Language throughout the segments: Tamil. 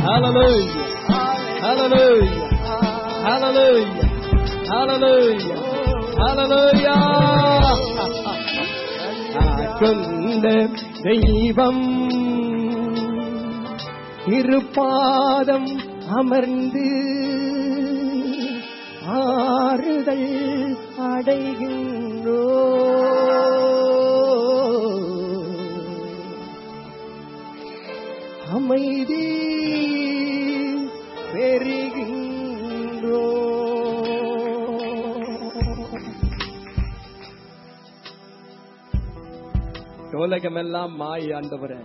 Hallelujah. Hallelujah. Hallelujah. Hallelujah. Hallelujah. கொண்ட தெய்வம் இருபாதம் அமர்ந்து ஆறுதல் அடைகின்றோ அமைதி பெறுகின்றோ உலகமெல்லாம் மாய ஆண்டவரே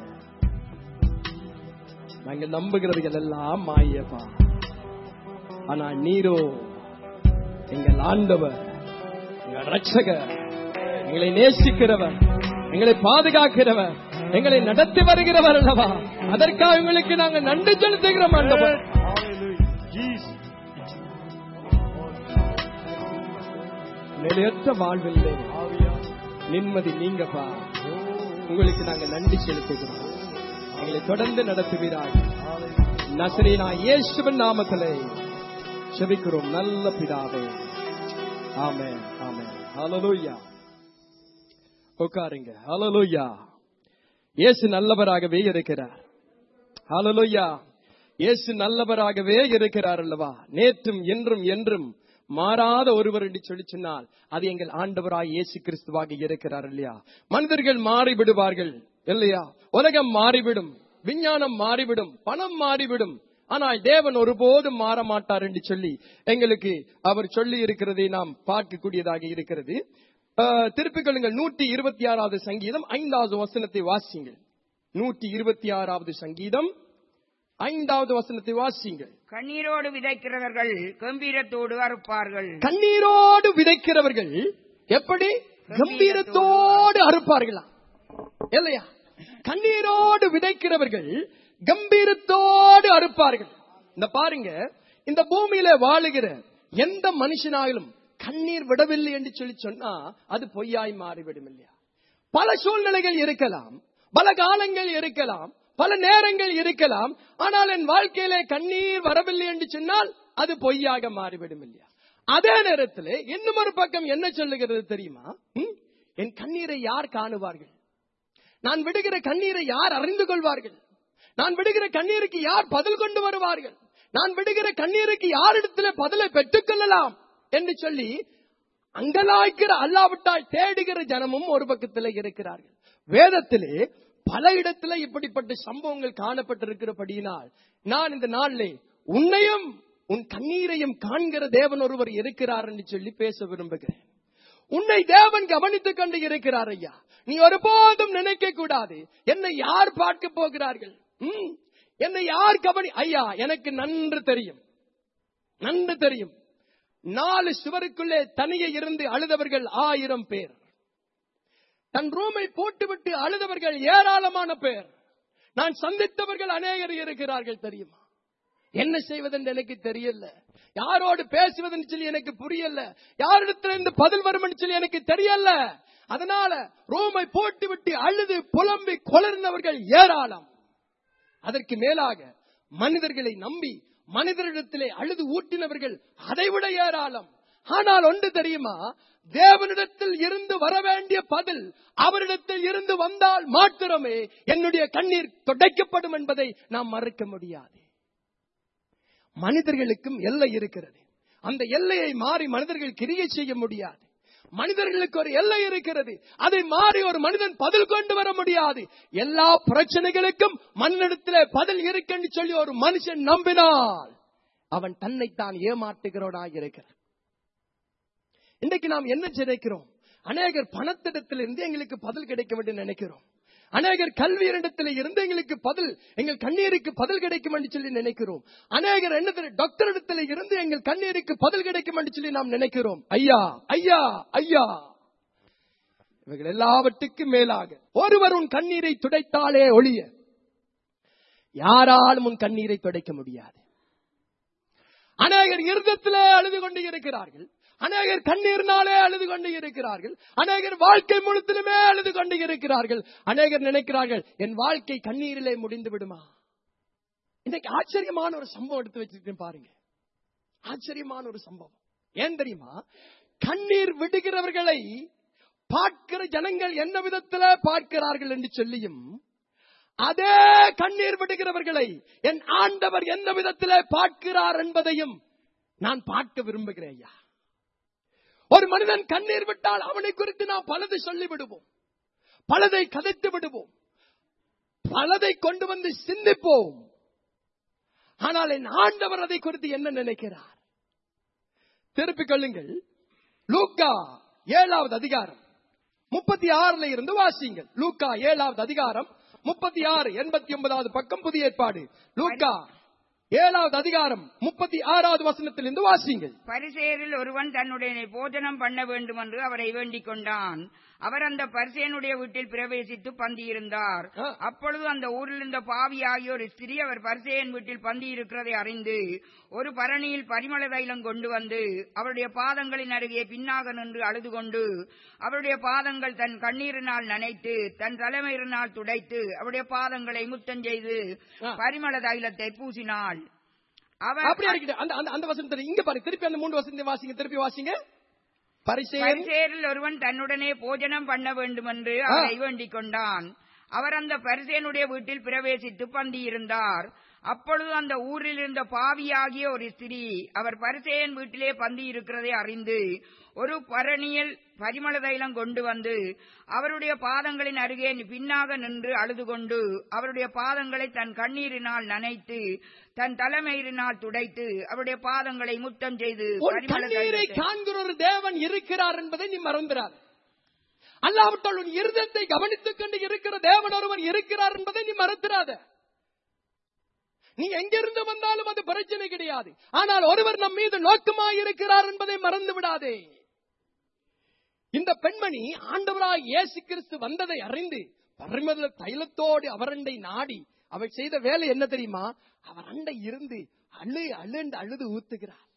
நாங்க நம்புகிறவர்கள் எல்லாம் மாயப்பா ஆனா நீரோ எங்கள் ஆண்டவர் எங்கள் ரட்சகர் எங்களை நேசிக்கிறவர் எங்களை பாதுகாக்கிறவர் எங்களை நடத்தி வருகிறவர் அல்லவா அதற்காக உங்களுக்கு நாங்க நன்றி செலுத்துகிறோம் ஆண்டவர் நிலையற்ற வாழ்வில்லை நிம்மதி நீங்கப்பா உங்களுக்கு நாங்க நன்றி செலுத்துகிறோம் எங்களை தொடர்ந்து நடத்துவீராக நசரீனா இயேசுவின் நாமத்திலே செபிக்கிறோம் நல்ல பிதாவே ஆமென் ஆமென் ஹalleluya உட்காருங்க ஹalleluya இயேசு நல்லவராகவே இருக்கிறார் ஹalleluya இயேசு நல்லவராகவே இருக்கிறார் அல்லவா நேற்றும் என்றும் என்றும் மாறாத ஒருவர் என்று சொல்லி சொன்னால் அது எங்கள் ஆண்டவராய் இயேசு கிறிஸ்துவாக இருக்கிறார் இல்லையா மனிதர்கள் மாறிவிடுவார்கள் இல்லையா உலகம் மாறிவிடும் விஞ்ஞானம் மாறிவிடும் பணம் மாறிவிடும் ஆனால் தேவன் ஒருபோதும் மாற மாட்டார் என்று சொல்லி எங்களுக்கு அவர் சொல்லி இருக்கிறதை நாம் பார்க்கக்கூடியதாக இருக்கிறது அஹ், திருப்பிக் கொள்ளுங்கள் நூற்றி இருபத்தி ஆறாவது சங்கீதம் ஐந்தாவது வசனத்தை வாசிங்கள் நூற்றி இருபத்தி ஆறாவது சங்கீதம் ஐந்தாவது வசனத்தை வாசிங்கள் கண்ணீரோடு விதைக்கிறவர்கள் கம்பீரத்தோடு அறுப்பார்கள் கண்ணீரோடு விதைக்கிறவர்கள் எப்படி கம்பீரத்தோடு அறுப்பார்களாம் இல்லையா கண்ணீரோடு விதைக்கிறவர்கள் கம்பீரத்தோடு அறுப்பார்கள் இந்த பாருங்க இந்த பூமியில வாழுகிற எந்த மனுஷனாலும் கண்ணீர் விடவில்லை என்று சொல்லி சொன்னா அது பொய்யாய் மாறிவிடும் இல்லையா பல சூழ்நிலைகள் இருக்கலாம் பல காலங்கள் இருக்கலாம் பல நேரங்கள் இருக்கலாம் ஆனால் என் வாழ்க்கையிலே கண்ணீர் வரவில்லை என்று சொன்னால் அது பொய்யாக மாறிவிடும் இல்லையா அதே நேரத்தில் இன்னும் ஒரு பக்கம் என்ன சொல்லுகிறது தெரியுமா ம்? என் கண்ணீரை யார் காணுவார்கள் நான் விடுகிற கண்ணீரை யார் அறிந்து கொள்வார்கள் நான் விடுகிற கண்ணீருக்கு யார் பதில் கொண்டு வருவார்கள் நான் விடுகிற கண்ணீருக்கு யாரிடத்துல பதிலை பெற்றுக் கொள்ளலாம் என்று சொல்லி அங்கலாய்க்கிற அல்லாவிட்டால் தேடுகிற ஜனமும் ஒரு பக்கத்தில் இருக்கிறார்கள் வேதத்திலே பல இடத்துல இப்படிப்பட்ட சம்பவங்கள் காணப்பட்டிருக்கிறபடியினால் நான் இந்த நாளிலே உன்னையும் உன் கண்ணீரையும் காண்கிற தேவன் ஒருவர் இருக்கிறார் என்று சொல்லி பேச விரும்புகிறேன் உன்னை தேவன் கவனித்துக் கொண்டு இருக்கிறார் ஐயா நீ ஒருபோதும் நினைக்க கூடாது என்னை யார் பார்க்க போகிறார்கள் ம், என்னை யார் கவனி ஐயா எனக்கு நன்று தெரியும் நன்று தெரியும் நாலு சுவருக்குள்ளே தனியே இருந்து அழுதவர்கள் ஆயிரம் பேர் தன் ரூமை போட்டுவிட்டு அழுதவர்கள் ஏராளமான பேர் நான் சந்தித்தவர்கள் அநேகர் இருக்கிறார்கள் தெரியுமா என்ன செய்வதென்று எனக்கு தெரியல யாரோடு பேசுவதுன்னு சொல்லி எனக்கு புரியல யாரிடத்துல இருந்து பதில் வரும்னு சொல்லி எனக்கு தெரியல அதனால ரூமை போட்டு விட்டு அழுது புலம்பி கொளர்ந்தவர்கள் ஏராளம் அதற்கு மேலாக மனிதர்களை நம்பி மனிதரிடத்திலே அழுது ஊட்டினவர்கள் அதைவிட ஏராளம் ஆனால் ஒன்று தெரியுமா தேவனிடத்தில் இருந்து வர வேண்டிய பதில் அவரிடத்தில் இருந்து வந்தால் மாத்திரமே என்னுடைய கண்ணீர் துடைக்கப்படும் என்பதை நாம் மறுக்க முடியாது மனிதர்களுக்கும் எல்லை இருக்கிறது அந்த எல்லையை மாறி மனிதர்கள் கிரியை செய்ய முடியாது மனிதர்களுக்கு ஒரு எல்லை இருக்கிறது அதை மாறி ஒரு மனிதன் பதில் கொண்டு வர முடியாது எல்லா பிரச்சனைகளுக்கும் மண்ணிடத்திலே பதில் இருக்குன்னு சொல்லி ஒரு மனுஷன் நம்பினால் அவன் தன்னைத்தான் ஏமாற்றுகிறவனாக இருக்கிறான் இன்றைக்கு நாம் என்ன நினைக்கிறோம் அநேகர் பணத்திடத்திலிருந்து எங்களுக்கு பதில் கிடைக்கும் என்று நினைக்கிறோம் அநேகர் கல்வியிடத்தில் இருந்து எங்களுக்கு பதில் எங்கள் கண்ணீருக்கு பதில் கிடைக்கும் என்று சொல்லி நினைக்கிறோம் அநேகர் என்ன டாக்டர் இடத்துல இருந்து எங்கள் கண்ணீருக்கு பதில் கிடைக்கும் என்று சொல்லி நாம் நினைக்கிறோம் ஐயா ஐயா ஐயா இவைகள் எல்லாவற்றுக்கும் மேலாக ஒருவர் உன் கண்ணீரை துடைத்தாலே ஒழிய யாராலும் உன் கண்ணீரை துடைக்க முடியாது அநேகர் இருதத்திலே அழுது கொண்டு இருக்கிறார்கள் அநேகர் கண்ணீர்னாலே அழுது கொண்டு இருக்கிறார்கள் அநேகர் வாழ்க்கை முழுத்திலுமே அழுது கொண்டு இருக்கிறார்கள் அநேகர் நினைக்கிறார்கள் என் வாழ்க்கை கண்ணீரிலே முடிந்து விடுமா இன்னைக்கு ஆச்சரியமான ஒரு சம்பவம் எடுத்து வச்சிருக்கேன் பாருங்க ஆச்சரியமான ஒரு சம்பவம் ஏன் தெரியுமா கண்ணீர் விடுகிறவர்களை பார்க்கிற ஜனங்கள் என்ன விதத்துல பார்க்கிறார்கள் என்று சொல்லியும் அதே கண்ணீர் விடுகிறவர்களை என் ஆண்டவர் எந்த விதத்திலே பார்க்கிறார் என்பதையும் நான் பார்க்க விரும்புகிறேன் ஐயா ஒரு மனிதன் கண்ணீர் விட்டால் அவனை குறித்து நாம் பலதை சொல்லி விடுவோம் பலதை கதைத்து விடுவோம் பலதை கொண்டு வந்து சிந்திப்போம் ஆனால் என் ஆண்டவர் அதை குறித்து என்ன நினைக்கிறார் திருப்பிக் கொள்ளுங்கள் லூக்கா ஏழாவது அதிகாரம் முப்பத்தி ஆறுல இருந்து வாசிங்கள் லூக்கா ஏழாவது அதிகாரம் முப்பத்தி ஆறு எண்பத்தி ஒன்பதாவது பக்கம் புதிய ஏற்பாடு லூக்கா ஏழாவது அதிகாரம் முப்பத்தி ஆறாவது வசனத்திலிருந்து வாசிங்கள் பரிசேரில் ஒருவன் தன்னுடைய போஜனம் பண்ண வேண்டும் என்று அவரை வேண்டிக் கொண்டான் அவர் அந்த பரிசேனுடைய வீட்டில் பிரவேசித்து பந்தியிருந்தார் ஆ. அப்பொழுது அந்த ஊரில் இருந்த பாவி ஆகிய ஒரு ஸ்திரீ அவர் பரிசேயன் வீட்டில் பந்தி இருக்கிறதை அறிந்து ஒரு பரணியில் பரிமள தைலம் கொண்டு வந்து அவருடைய பாதங்களின் அருகே பின்னாக நின்று அழுது கொண்டு அவருடைய பாதங்கள் தன் கண்ணீரினால் நனைத்து தன் தலைமையினால் துடைத்து அவருடைய பாதங்களை முத்தம் செய்து ஆ. பரிமள தைலத்தை பூசினாள் அவர் அப்படி அடிக்கிட்டு அந்த அந்த- அந்த வசனத்தை இங்க பாருங்க திருப்பி அந்த மூணு வசனத்தை வாசிங்க திருப்பி வாசிங்க பரிசேயன் பரிசேரில் ஒருவன் தன்னுடனே போஜனம் பண்ண வேண்டும் என்று அவரை வேண்டிக் கொண்டான் அவர் அந்த பரிசேனுடைய வீட்டில் பிரவேசித்து பந்தியிருந்தார் அப்பொழுது அந்த ஊரில் இருந்த பாவியாகிய ஒரு ஸ்திரீ அவர் பரிசேயன் வீட்டிலே பந்தி இருக்கிறதை அறிந்து ஒரு பரணியில் பரிமள தைலம் கொண்டு வந்து அவருடைய பாதங்களின் அருகே பின்னாக நின்று அழுது கொண்டு அவருடைய பாதங்களை தன் கண்ணீரினால் நனைத்து தன் தலைமையினால் துடைத்து அவருடைய பாதங்களை முத்தம் செய்து உன் பரிமள கண்ணீரை தைலத்தை காண்கிற ஒரு தேவன் இருக்கிறார் என்பதை நீ மறந்துடாது அல்லாவிட்டால் உன் இருதயத்தை கவனித்துக் கொண்டு இருக்கிற தேவன் ஒருவர் இருக்கிறார் என்பதை நீ மறந்துடாத நீ எங்கிருந்து வந்தாலும் அது பிரச்சனை கிடையாது ஆனால் ஒருவர் நம் மீது நோக்கமாய் இருக்கிறார் என்பதை மறந்து விடாதே இந்த பெண்மணி ஆண்டவராய் இயேசு கிறிஸ்து வந்ததை அறிந்து பரிமள தைலத்தோடு அவரண்டை நாடி அவள் செய்த வேலை என்ன தெரியுமா அவர் அண்டை இருந்து அழு அழுண்டு அழுது ஊத்துகிறார்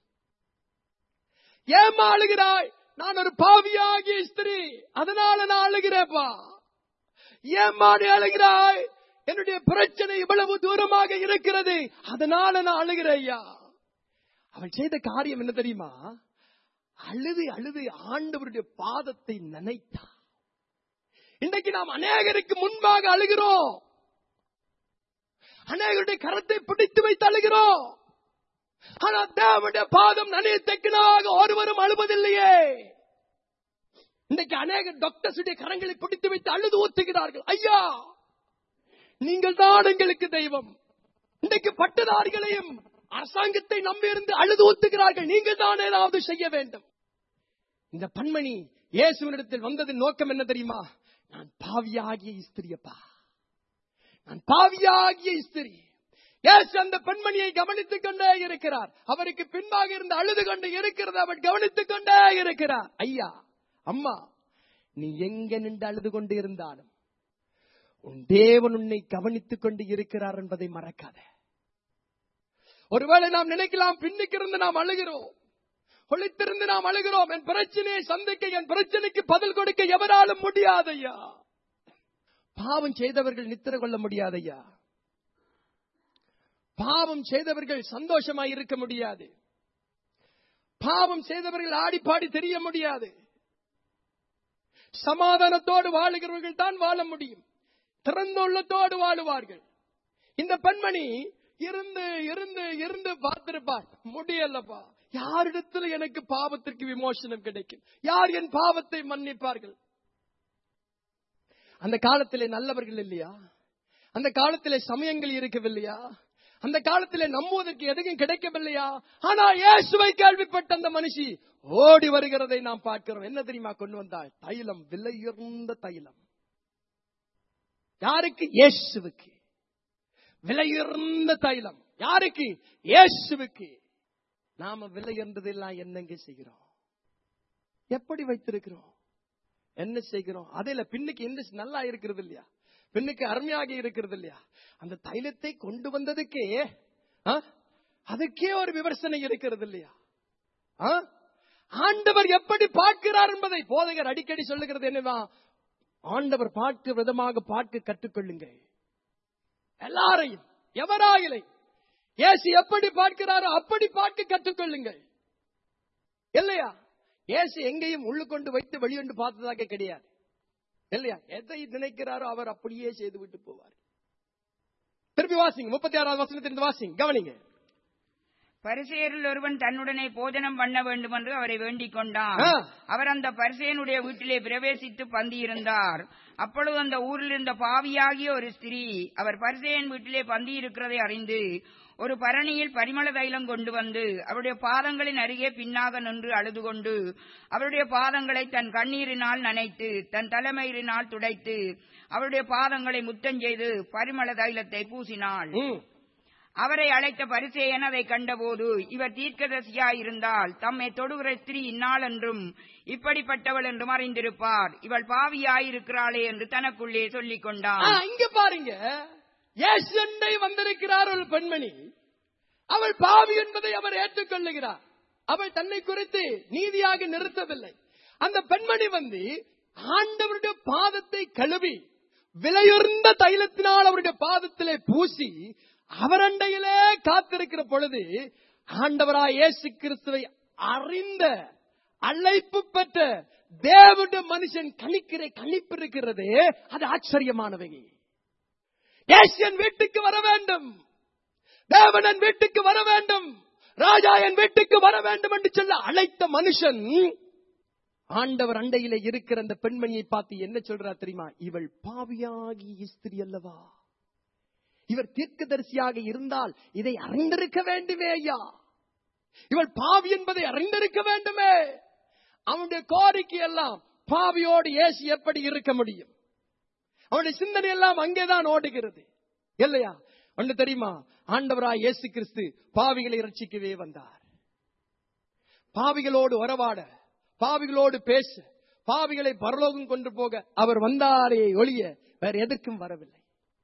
ஏமா அழுகிறாய் நான் ஒரு பாவியாகிய ஸ்திரீ அதனால நான் அழுகிறேப்பா ஏம்மா நீ அழுகிறாய் என்னுடைய பிரச்சனை இவ்வளவு தூரமாக இருக்கிறது அதனால நான் அழுகிறேன் ஐயா அவள் செய்த காரியம் என்ன தெரியுமா அழுது அழுது ஆண்டவருடைய பாதத்தை நினைத்தா இன்றைக்கு நாம் அநேகருக்கு முன்பாக அழுகிறோம் அநேகருடைய கரத்தை பிடித்து வைத்து அழுகிறோம் ஆனா தேவனுடைய பாதம் நனையத்தக்கனாக ஒருவரும் அழுவதில்லையே இன்றைக்கு அநேக டாக்டர்ஸுடைய கரங்களை பிடித்து வைத்து அழுது ஊத்துகிறார்கள் ஐயா நீங்கள் தான் எங்களுக்கு தெய்வம் இன்றைக்கு பட்டதாரிகளையும் அரசாங்கத்தை நம்பியிருந்து அழுது ஊத்துகிறார்கள் நீங்கள் தான் ஏதாவது செய்ய வேண்டும் இந்த பண்மணி இயேசுவனிடத்தில் வந்ததின் நோக்கம் என்ன தெரியுமா நான் பாவியாகிய ஸ்திரியப்பா நான் பாவியாகிய ஸ்திரி இயேசு அந்த பெண்மணியை கவனித்துக் கொண்டே இருக்கிறார் அவருக்கு பின்பாக இருந்து அழுது கொண்டு இருக்கிறது அவர் கவனித்துக் கொண்டே இருக்கிறார் ஐயா அம்மா நீ எங்க நின்று அழுது கொண்டு இருந்தாலும் உன் தேவன் உன்னை கவனித்துக் கொண்டு இருக்கிறார் என்பதை மறக்காத ஒருவேளை நாம் நினைக்கலாம் பின்னுக்கு இருந்து நாம் அழுகிறோம் ஒளித்திருந்து நாம் அழுகிறோம் என் பிரச்சனையை சந்திக்க என் பிரச்சனைக்கு பதில் கொடுக்க எவராலும் முடியாதையா பாவம் செய்தவர்கள் நித்திர கொள்ள முடியாதையா பாவம் செய்தவர்கள் சந்தோஷமாய் இருக்க முடியாது பாவம் செய்தவர்கள் ஆடி பாடி தெரிய முடியாது சமாதானத்தோடு வாழுகிறவர்கள் தான் வாழ முடியும் திறந்த உள்ளத்தோடு வாழுவார்கள் இந்த பெண்மணி இருந்து இருந்து இருந்து பார்த்திருப்பார் முடியலப்பா யாரிடத்துல எனக்கு பாவத்திற்கு விமோசனம் கிடைக்கும் யார் என் பாவத்தை மன்னிப்பார்கள் அந்த காலத்திலே நல்லவர்கள் இல்லையா அந்த காலத்திலே சமயங்கள் இருக்கவில்லையா அந்த காலத்திலே நம்புவதற்கு எதுவும் கிடைக்கவில்லையா ஆனா இயேசுவை கேள்விப்பட்ட அந்த மனுஷி ஓடி வருகிறதை நாம் பார்க்கிறோம் என்ன தெரியுமா கொண்டு வந்தாள் தைலம் விலையுயர்ந்த தைலம் யாருக்கு இயேசுவுக்கு விலையுயர்ந்த தைலம் யாருக்கு இயேசுவுக்கு நாம விலையுயர்ந்ததெல்லாம் என்னங்க செய்கிறோம் எப்படி வைத்திருக்கிறோம் என்ன செய்கிறோம் அதில பின்னுக்கு என்ன நல்லா இருக்கிறது இல்லையா பின்னுக்கு அருமையாக இருக்கிறது இல்லையா அந்த தைலத்தை கொண்டு வந்ததுக்கே ஆ, அதுக்கே ஒரு விமர்சனை இருக்கிறது இல்லையா ஆ? ஆண்டவர் எப்படி பார்க்கிறார் என்பதை போதகர் அடிக்கடி சொல்லுகிறது என்னவா ஆண்டவர் பார்க்க விதமாக பார்க்க கற்றுக்கொள்ளுங்க எல்லாரையும் எவராயிலை இயேசு எப்படி பார்க்கிறாரோ அப்படி பார்க்க கற்றுக்கொள்ளுங்கள் இல்லையா இயேசு எங்கேயும் உள்ளு கொண்டு வைத்து வெளியொண்டு பார்த்ததாக கிடையாது இல்லையா எதை நினைக்கிறாரோ அவர் அப்படியே செய்து விட்டு போவார் திருப்பி வாசிங்க முப்பத்தி ஆறாவது வசனத்திலிருந்து வாசிங்க கவனிங்க பரிசேரில் ஒருவன் தன்னுடனே போஜனம் பண்ண வேண்டும் என்று அவரை வேண்டிக் கொண்டான் ஆ. அவர் அந்த பரிசேனுடைய வீட்டிலே பிரவேசித்து பந்தியிருந்தார் அப்பொழுது அந்த ஊரில் இருந்த பாவியாகிய ஒரு ஸ்திரீ அவர் பரிசேயன் வீட்டிலே பந்தி இருக்கிறதை அறிந்து ஒரு பரணியில் பரிமள தைலம் கொண்டு வந்து அவருடைய பாதங்களின் அருகே பின்னாக நின்று அழுது கொண்டு அவருடைய பாதங்களை தன் கண்ணீரினால் நனைத்து தன் தலைமயிரினால் துடைத்து அவருடைய பாதங்களை முத்தஞ்செய்து பரிமள தைலத்தை பூசினாள் ம். அவரை அழைத்த பரிசேயன் அதை கண்டபோது இவர் தீர்க்கதரிசியாயிருந்தால் தம்மை தொடுகிற ஸ்திரீ இன்னாள் என்றும் இப்படிப்பட்டவள் என்றும் அறிந்திருப்பார் இவள் பாவியாயிருக்கிறாளே என்று தனக்குள்ளே சொல்லிக் ஆ, கொண்டான் இங்க பாருங்க இயேசுண்டை வந்திருக்கிறார் ஒரு பெண்மணி அவள் பாவி என்பதை அவர் ஏற்றுக்கொள்ளுகிறார் அவள் தன்னை குறித்து நீதியாக நிறுத்தவில்லை அந்த பெண்மணி வந்து ஆண்டவருடைய பாதத்தை கழுவி விலையுறந்த தைலத்தினால் அவருடைய பாதத்திலே பூசி அவரண்டையிலே காத்திருக்கிற பொழுது ஆண்டவராய் இயேசு கிறிஸ்துவை அறிந்த அழைப்பு பெற்ற தேவனுடைய மனுஷன் கணிக்கிற கணிப்பு இருக்கிறது அது ஆச்சரியமானவை இயேசு என் வீட்டுக்கு வர வேண்டும் தேவன் என் வீட்டுக்கு வர வேண்டும் ராஜா என் வீட்டுக்கு வர வேண்டும் என்று சொல்ல அழைத்த மனுஷன் ஆண்டவர் அண்டையில இருக்கிற அந்த பெண்மணியை பார்த்து என்ன சொல்றார் தெரியுமா இவள் பாவியாகி ஸ்திரி அல்லவா இவர் தீர்க்கதரிசியாக இருந்தால் இதை அறிந்திருக்க வேண்டுமே ஐயா இவள் பாவி என்பதை அறிந்திருக்க வேண்டுமே அவனுடைய கோரிக்கை எல்லாம் பாவியோடு இயேசு எப்படி இருக்க முடியும் அவனுடைய சிந்தனை எல்லாம் அங்கேதான் ஓடுகிறது இல்லையா ஒன்று தெரியுமா ஆண்டவராய் இயேசு கிறிஸ்து பாவிகளை ரட்சிக்கவே வந்தார் பாவிகளோடு உறவாட பாவிகளோடு பேச பாவிகளை பரலோகம் கொண்டு போக அவர் வந்தாரே ஒழிய வேற எதற்கும் வரவில்லை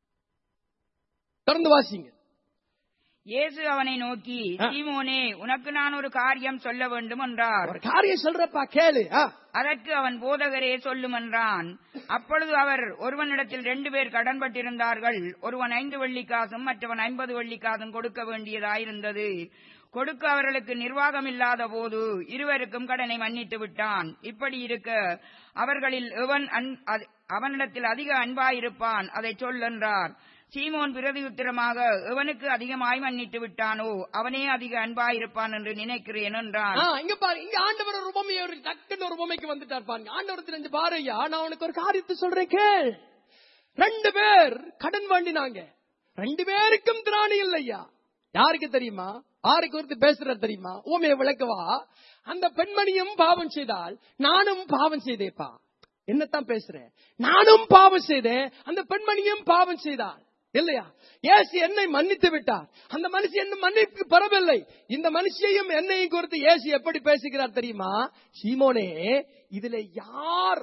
தொடர்ந்து வாசிங்க இயேசு அவனை நோக்கி ஆ. சீமோனே உனக்கு நான் ஒரு காரியம் சொல்ல வேண்டும் என்றார் ஒரு காரியம் சொல்றப்பா கேளு ஆ. அதற்கு அவன் போதகரே சொல்லும் என்றான் அப்பொழுது அவர் ஒருவனிடத்தில் ரெண்டு பேர் கடன்பட்டிருந்தார்கள் ஒருவன் ஐந்து வெள்ளிக்காசும் மற்றவன் ஐம்பது வெள்ளிக்காசும் கொடுக்க வேண்டியதாயிருந்தது கொடுக்க அவர்களுக்கு நிர்வாகம் இல்லாத போது இருவருக்கும் கடனை மன்னித்து விட்டான் இப்படி இருக்க அவர்களில் எவன் அன்- அது- அவனிடத்தில் அதிக அன்பாயிருப்பான் அதை சொல் என்றார் சீமோன் பிரதியுத்தரமாக எவனுக்கு அதிகமாய் மன்னித்து விட்டானோ அவனே அதிக அன்பாயிருப்பான் என்று நினைக்கிறேன் என்றான் ஆ, இங்க பாரு இங்க ஆண்டவர் ஒரு உபமையை ஒரு டக்குன்னு ஒரு உபமைக்கு வந்துட்டார் பாருங்க ஆண்டவர் ரெண்டு பாரு ஐயா நான் உனக்கு ஒரு காரியத்தை சொல்றேன் கேள் ரெண்டு பேர் கடன் வாண்டினாங்க ரெண்டு பேருக்கும் திராணி இல்லையா யாருக்கு தெரியுமா யாருக்கு ஒருத்தர் பேசுற தெரியுமா உமையை விளக்கவா அந்த பெண்மணியும் பாவம் செய்தால் நானும் பாவம் செய்தேப்பா என்னத்தான் பேசுறேன் நானும் பாவம் செய்தேன் அந்த பெண்மணியும் பாவம் செய்தாள் இல்லையா இயேசு என்னை மன்னித்து விட்டார் அந்த மனுஷி என்ன மன்னிப்பு பெறவில்லை இந்த மனுஷியையும் என்னையும் குறித்து இயேசு எப்படி பேசுகிறார் தெரியுமா சீமோனே இதுல யார்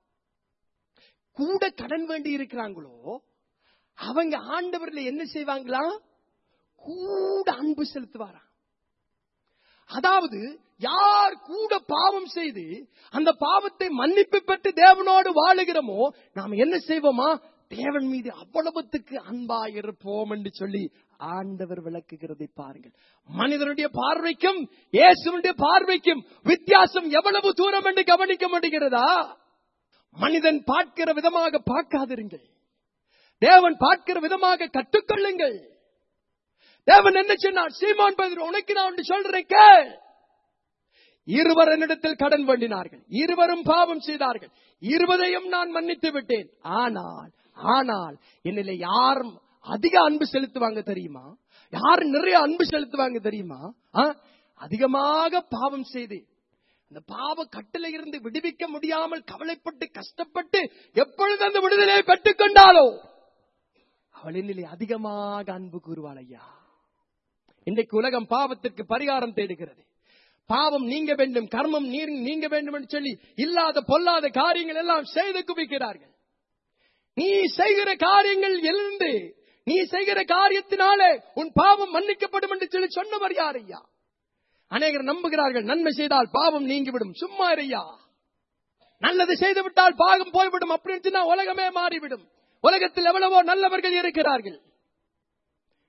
கூட கடன் வேண்டி இருக்கிறாங்களோ அவங்க ஆண்டவர்ல என்ன செய்வாங்களா கூட அன்பு செலுத்துவாராம் அதாவது யார் கூட பாவம் செய்து அந்த பாவத்தை மன்னிப்பு பெற்று தேவனோடு வாழுகிறோமோ நாம் என்ன செய்வோமா தேவன் மீது அவ்வளவுத்துக்கு அன்பா இருப்போம் என்று சொல்லி ஆண்டவர் விளக்குகிறதை பாருங்கள் மனிதனுடைய பார்வைக்கும் இயேசுனுடைய பார்வைக்கும் வித்தியாசம் எவ்வளவு தூரம் என்று கவனிக்க முடிகிறதா மனிதன் பார்க்கிற விதமாக பார்க்காதிருங்கள் தேவன் பார்க்கிற விதமாக கற்றுக்கொள்ளுங்கள் தேவன் என்ன சொன்னார் சீமான் பேதுரு உனக்கு நான் ஒன்று சொல்றேன் கேள் இருவர் என்னிடத்தில் கடன் வேண்டினார்கள் இருவரும் பாவம் செய்தார்கள் இருவரையும் நான் மன்னித்து விட்டேன் ஆனால் ஆனால் என்னில யாரும் அதிக அன்பு செலுத்துவாங்க தெரியுமா யார் நிறைய அன்பு செலுத்துவாங்க தெரியுமா ஆ? அதிகமாக பாவம் செய்து அந்த பாவ கட்டில இருந்து விடுவிக்க முடியாமல் கவலைப்பட்டு கஷ்டப்பட்டு எப்பொழுது அந்த விடுதலை பெற்றுக் கொண்டாலோ அவளினிலே அதிகமாக அன்பு கூறுவாள் ஐயா இன்றைக்கு உலகம் பாவத்திற்கு பரிகாரம் தேடுகிறது பாவம் நீங்க வேண்டும் கர்மம் நீர்- நீங்க வேண்டும் என்று சொல்லி இல்லாத பொல்லாத காரியங்கள் எல்லாம் செய்து குவிக்கிறார்கள் நீ செய்கிற காரியங்கள் எழுந்து நீ செய்கிற காரியத்தினாலே உன் பாவம் மன்னிக்கப்படும் என்று சொல்லி சொன்னவர் யார் ஐயா அநேகர் நம்புகிறார்கள் நன்மை செய்தால் பாவம் நீங்கிவிடும் சும்மா ஐயா நல்லது செய்து விட்டால் பாகம் போய்விடும் அப்படின்னு சொன்னா உலகமே மாறிவிடும் உலகத்தில் எவ்வளவோ நல்லவர்கள் இருக்கிறார்கள்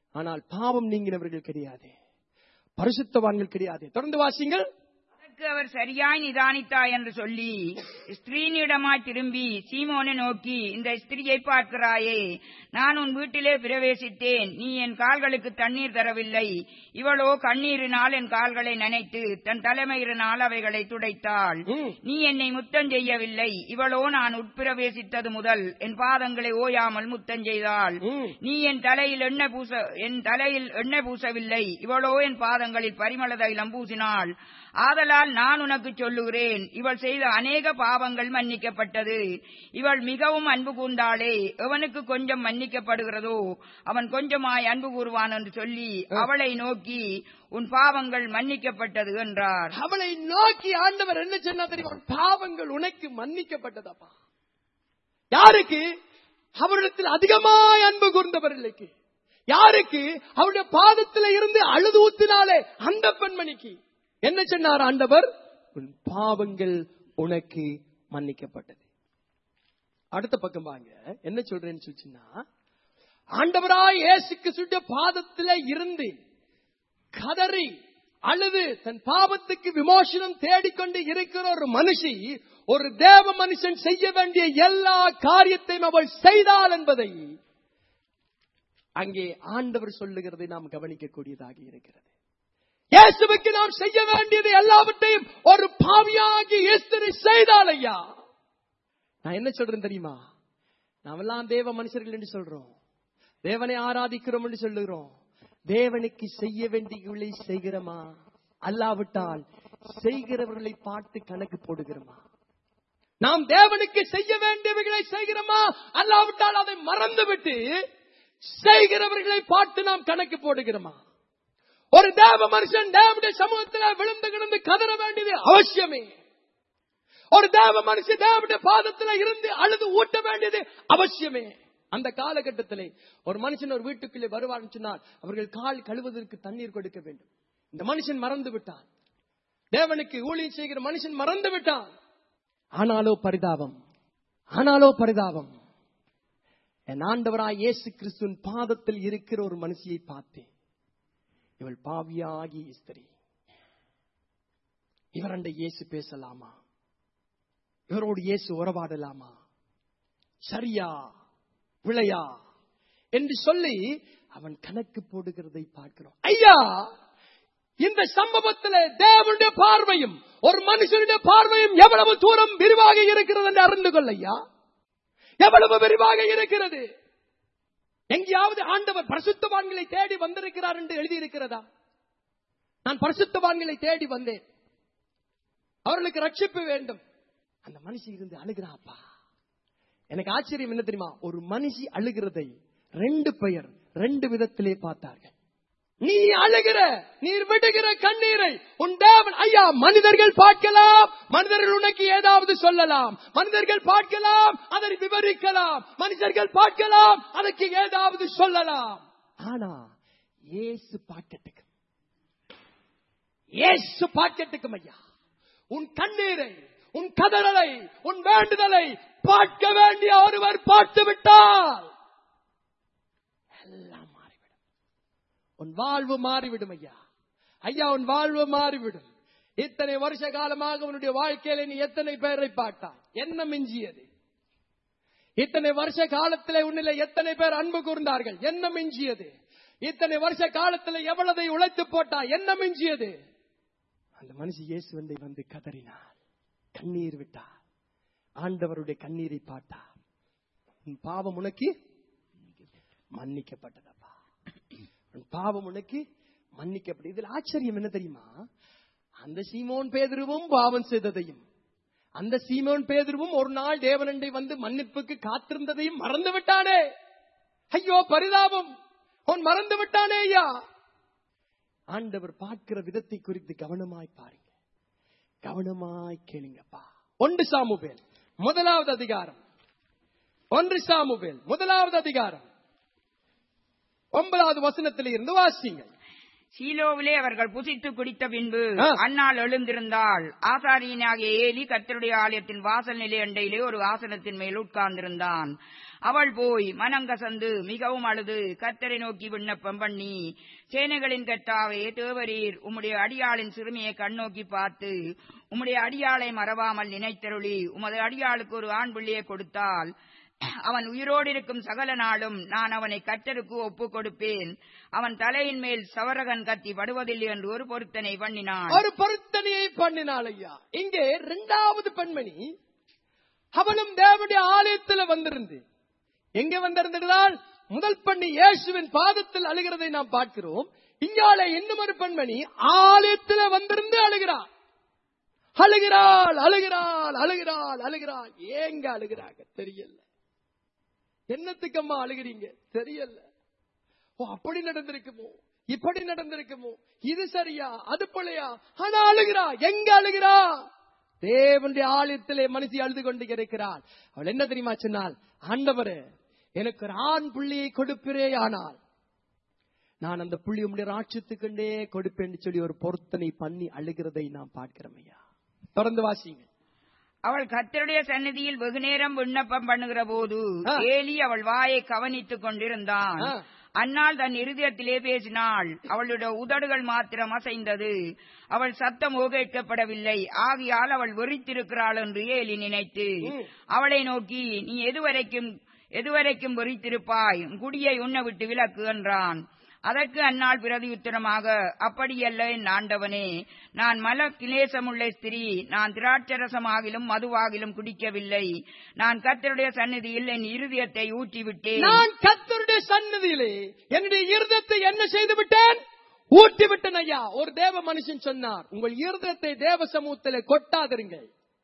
ஆனால் பாவம் நீங்கினவர்கள் கிடையாது பரிசுத்தவான்கள் கிடையாது தொடர்ந்து வாசிங்கள் அதற்கு அவர் சரியாய் நிதானித்தாய் என்று சொல்லி ஸ்திரீனிடமாய் திரும்பி சீமோனை நோக்கி இந்த ஸ்திரியை பார்க்கிறாயே நான் உன் வீட்டிலே பிரவேசித்தேன் நீ என் கால்களுக்கு தண்ணீர் தரவில்லை இவளோ கண்ணீரினால் என் கால்களை நனைத்து தன் தலைமயிரினால் அவைகளை துடைத்தாள் ம். நீ என்னை முத்தம் செய்யவில்லை இவளோ நான் உட்பிரவேசித்தது முதல் என் பாதங்களை ஓயாமல் முத்தம் செய்தாள் ம். நீ என் தலையில் எண்ணெய் பூச என் தலையில் எண்ணெய் பூசவில்லை இவளோ என் பாதங்களில் பரிமள தைலம் பூசினாள் ஆதலால் நான் உனக்கு சொல்லுகிறேன் இவள் செய்த அநேக பாவங்கள் மன்னிக்கப்பட்டது இவள் மிகவும் அன்பு கூர்ந்தாளே எவனுக்கு கொஞ்சம் மன்னிக்கப்படுகிறதோ அவன் கொஞ்சமாய் அன்பு கூறுவான் என்று சொல்லி அவளை நோக்கி உன் பாவங்கள் மன்னிக்கப்பட்டது என்றார் அவளை நோக்கி ஆண்டவர் என்ன சொன்னா தெரியுமா உன் பாவங்கள் உனக்கு மன்னிக்கப்பட்டதப்பா யாருக்கு அவரிடத்தில் அதிகமாய் அன்பு கூர்ந்தவர்களுக்கு யாருக்கு அவருடைய பாதத்தில் இருந்து அழுது ஊத்தினாலே அந்த பெண்மணிக்கு என்ன சொன்னார் ஆண்டவர் உன் பாவங்கள் உனக்கு மன்னிக்கப்பட்டது அடுத்த பக்கம் வாங்க என்ன சொல்றேன்னு சொல்லிச்சுன்னா ஆண்டவராய் இயேசுக்கு சுட்ட பாதத்திலே இருந்து கதறி அழுது தன் பாவத்துக்கு விமோசனம் தேடிக்கொண்டு இருக்கிற ஒரு மனுஷி ஒரு தேவ மனுஷன் செய்ய வேண்டிய எல்லா காரியத்தையும் அவள் செய்தாள் என்பதை அங்கே ஆண்டவர் சொல்லுகிறதை நாம் கவனிக்கக்கூடியதாக இருக்கிறது இயேசுவுக்கு நாம் செய்ய வேண்டியது எல்லாவற்றையும் ஒரு பாவியாகி இயேசுவை செய்தாள் ஐயா நான் என்ன சொல்றேன் தெரியுமா நாமெல்லாம் தேவ மனுஷர்கள் என்று சொல்றோம் தேவனை ஆராதிக்கிறோம் என்று சொல்லுகிறோம் தேவனுக்கு செய்ய வேண்டியவர்களை செய்கிறோமா அல்லாவிட்டால் செய்கிறவர்களை பார்த்து கணக்கு போடுகிறோமா நாம் தேவனுக்கு செய்ய வேண்டியவைகளை செய்கிறோமா அல்லாவிட்டால் அதை மறந்துவிட்டு செய்கிறவர்களை பார்த்து நாம் கணக்கு போடுகிறோமா ஒரு தேவ மனுஷன் தேவனுடைய சமூகத்தில் விழுந்து கிடந்து கதற வேண்டியது அவசியமே ஒரு தேவ மனுஷன் தேவனுடைய பாதத்தில் இருந்து அழுது ஊட்ட வேண்டியது அவசியமே அந்த காலகட்டத்திலே ஒரு மனுஷன் ஒரு வீட்டுக்குள்ளே வருவான்னு சொன்னால் அவர்கள் கால் கழுவதற்கு தண்ணீர் கொடுக்க வேண்டும் இந்த மனுஷன் மறந்து விட்டான் தேவனுக்கு ஊழியம் செய்கிற மனுஷன் மறந்து விட்டான் ஆனாலோ பரிதாபம் ஆனாலோ பரிதாபம் என் ஆண்டவராய் இயேசு கிறிஸ்துவின் பாதத்தில் இருக்கிற ஒரு மனுஷியை பார்த்தேன் இவள் பாவியாகி ஸ்திரி இவரண்ட இயேசு பேசலாமா இவரோடு இயேசு உறவாடலாமா சரியா விளையா என்று சொல்லி அவன் கணக்கு போடுகிறதை பார்க்கிறோம் ஐயா இந்த சம்பவத்தில் தேவனுடைய பார்வையும் ஒரு மனுஷனுடைய பார்வையும் எவ்வளவு தூரம் விரிவாக இருக்கிறது என்று அறிந்து கொள்ள ஐயா எவ்வளவு விரிவாக இருக்கிறது எங்கேயாவது ஆண்டவர் பரிசுத்தவான்களை தேடி வந்திருக்கிறார் என்று எழுதியிருக்கிறதா நான் பரிசுத்தவான்களை தேடி வந்தேன் அவர்களுக்கு ரட்சிப்பு வேண்டும் அந்த மனுஷி இருந்து அழுகிறாப்பா எனக்கு ஆச்சரியம் என்ன தெரியுமா ஒரு மனுஷி அழுகிறதை ரெண்டு பெயர் ரெண்டு விதத்திலே பார்த்தார்கள் நீ அழுகிற நீர் விடுகிற கண்ணீரை உன் தேவன் ஐயா மனிதர்கள் பார்க்கலாம் மனிதர்கள் உனக்கு ஏதாவது சொல்லலாம் மனிதர்கள் பார்க்கலாம் அதை விவரிக்கலாம் மனிதர்கள் பார்க்கலாம் அதற்கு ஏதாவது சொல்லலாம் ஆனா ஏசு பார்க்கட்டுக்கு ஏசு பார்க்கட்டுக்கும் ஐயா உன் கண்ணீரை உன் கதறலை உன் வேண்டுதலை பார்க்க வேண்டிய ஒருவர் பார்த்து விட்டால் எல்லாம் மாறிவிடும் உன் வாழ்வு மாறிவிடும் ஐயா ஐயா உன் வாழ்வு மாறிவிடும் இத்தனை வருஷ காலமாக உன்னுடைய வாழ்க்கையில நீ எத்தனை பேரை பார்த்தாய் என்ன மிஞ்சியது இத்தனை வருஷ காலத்தில் உன்னில எத்தனை பேர் அன்பு கூர்ந்தார்கள் என்ன மிஞ்சியது இத்தனை வருஷ காலத்தில் எவ்வளவை உழைத்து போட்டாய் என்ன மிஞ்சியது அந்த மனுஷி இயேசுவந்தை வந்து கதறினார் கண்ணீர் விட்டார் ஆண்டவருடைய கண்ணீரை பார்த்தார் உன் பாவம் உனக்கு மன்னிக்கப்பட்டதப்பா உன் பாவம் உனக்கு மன்னிக்கப்பட்டது இதில் ஆச்சரியம் என்ன தெரியுமா அந்த சீமோன் பேதுருவும் பாவம் செய்ததையும் அந்த சீமோன் பேதுருவும் ஒரு நாள் தேவனண்டை வந்து மன்னிப்புக்கு காத்திருந்ததையும் மறந்து விட்டானே ஐயோ பரிதாபம் அவன் மறந்து விட்டானே ஐயா ஆண்டவர் பார்க்கிற விதத்தை குறித்து கவனமாய் பாருங்க கவனமாய் கேளுங்கப்பா ஒன்று சாமுவேல் முதலாவது அதிகாரம் ஒன்று சாமுவேல் முதலாவது அதிகாரம் ஒன்பதாவது வசனத்தில் இருந்து வாசிங்கள் சீலோவிலே அவர்கள் புசித்து குடித்த பின்பு ஆ. அன்னாள் எழுந்திருந்தாள் ஆசாரியனாகிய ஏலி கர்த்தருடைய ஆலயத்தின் வாசல் நிலை அண்டையிலே ஒரு ஆசனத்தின் மேல் உட்கார்ந்திருந்தான் அவள் போய் மனங்கசந்து மிகவும் அழுது கர்த்தரை நோக்கி விண்ணப்பம் பண்ணி சேனைகளின் கர்த்தாவே தேவரீர் உம்முடைய அடியாளின் சிறுமியை கண்ணோக்கி பார்த்து உம்முடைய அடியாளை மறவாமல் நினைத்தருளி உமது அடியாளுக்கு ஒரு ஆண் பிள்ளையை கொடுத்தால் அவன் உயிரோடு இருக்கும் சகல நாளும் நான் அவனை கர்த்தருக்கு ஒப்புக் கொடுப்பேன் அவன் தலையின் மேல் சவரகன் கத்தி படுவதில்லை என்று ஒரு பொருத்தனை பண்ணினான் ஒரு பொருத்தனையை பண்ணினாள் ஐயா இங்கே இரண்டாவது பெண்மணி அவளும் தேவனுடைய ஆலயத்தில் வந்திருந்து எங்க வந்திருந்தால் முதல் பெண்ணி இயேசுவின் பாதத்தில் அழுகிறதை நாம் பார்க்கிறோம் இங்காலே இன்னும் ஒரு பெண்மணி ஆலயத்தில் வந்திருந்து அழுகிறாள் அழுகிறாள் அழுகிறாள் அழுகிறாள் அழுகிறாள் ஏங்க அழுகிறாங்க தெரியல என்னத்துக்கம்மா அழுகிறீங்க தெரியல ஓ அப்படி நடந்திருக்குமோ இப்படி நடந்திருக்குமோ இது சரியா அது போலையா ஆனா அழுகிறா எங்க அழுகிறா தேவனுடைய ஆலயத்திலே மனுஷி அழுது கொண்டு இருக்கிறாள் அவள் என்ன தெரியுமா சொன்னால் ஆண்டவரே எனக்கு ஒரு ஆண் புள்ளியை கொடுப்பிரே ஆனால் நான் அந்த புள்ளி உடைய ராட்சத்துக்கண்டே கொடுப்பேன்னு சொல்லி ஒரு பொருத்தனை பண்ணி அழுகிறதை நாம் பார்க்கிறோம் ஐயா தொடர்ந்து வாசிங்க அவள் கர்த்தருடைய சந்நிதியில் வெகுநேரம் விண்ணப்பம் பண்ணுகிற போது ஆ. ஏலி அவள் வாயை கவனித்துக் கொண்டிருந்தான் ஆ. அந்நாள் தன் இருதயத்திலே பேசினாள் அவளுடைய உதடுகள் மாத்திரம் அசைந்தது அவள் சத்தமோ கேட்கப்படவில்லை ஆகையால் அவள் வெறித்திருக்கிறாள் என்று ஏலி நினைத்து ம். அவளை நோக்கி நீ எதுவரைக்கும் எதுவரைக்கும் வெறித்திருப்பாய் உன் குடியை உண்ண விட்டு விலக்கு என்றான் அதற்கு அந்நாள் பிரதியுத்தரமாக அப்படியல்ல என் ஆண்டவனே நான் மல கிளேசமுள்ள ஸ்திரீ நான் திராட்சரசமாகிலும் மதுவாகிலும் குடிக்கவில்லை நான் கர்த்தருடைய சந்நிதியில் என் இருதயத்தை ஊற்றிவிட்டேன் நான் கத்தருடைய சன்னதியிலே என்னுடைய இருதத்தை என்ன செய்து விட்டேன் ஊட்டி விட்டேன் ஐயா ஒரு தேவ மனுஷன் சொன்னார் உங்கள் இருதத்தை தேவ சமூகத்திலே கொட்டாதிருங்கள்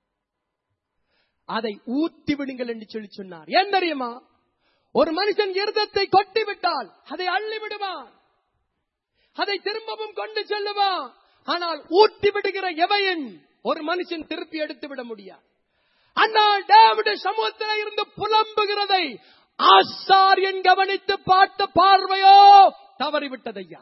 அதை ஊட்டி விடுங்கள் என்று சொல்லி சொன்னார் ஏன் தெரியுமா ஒரு மனுஷன் இருதத்தை கொட்டி விட்டால் அதை அள்ளி விடுவான் அதை திரும்பவும் கொண்டு செல்லுவான் ஆனால் ஊட்டி விடுகிற எவையின் ஒரு மனுஷன் திருப்பி எடுத்து விட முடியாது ஆனால் டேவிட சமூகத்தில் இருந்து புலம்புகிறதை ஆசாரியன் கவனித்து பார்த்த பார்வையோ தவறிவிட்டதையா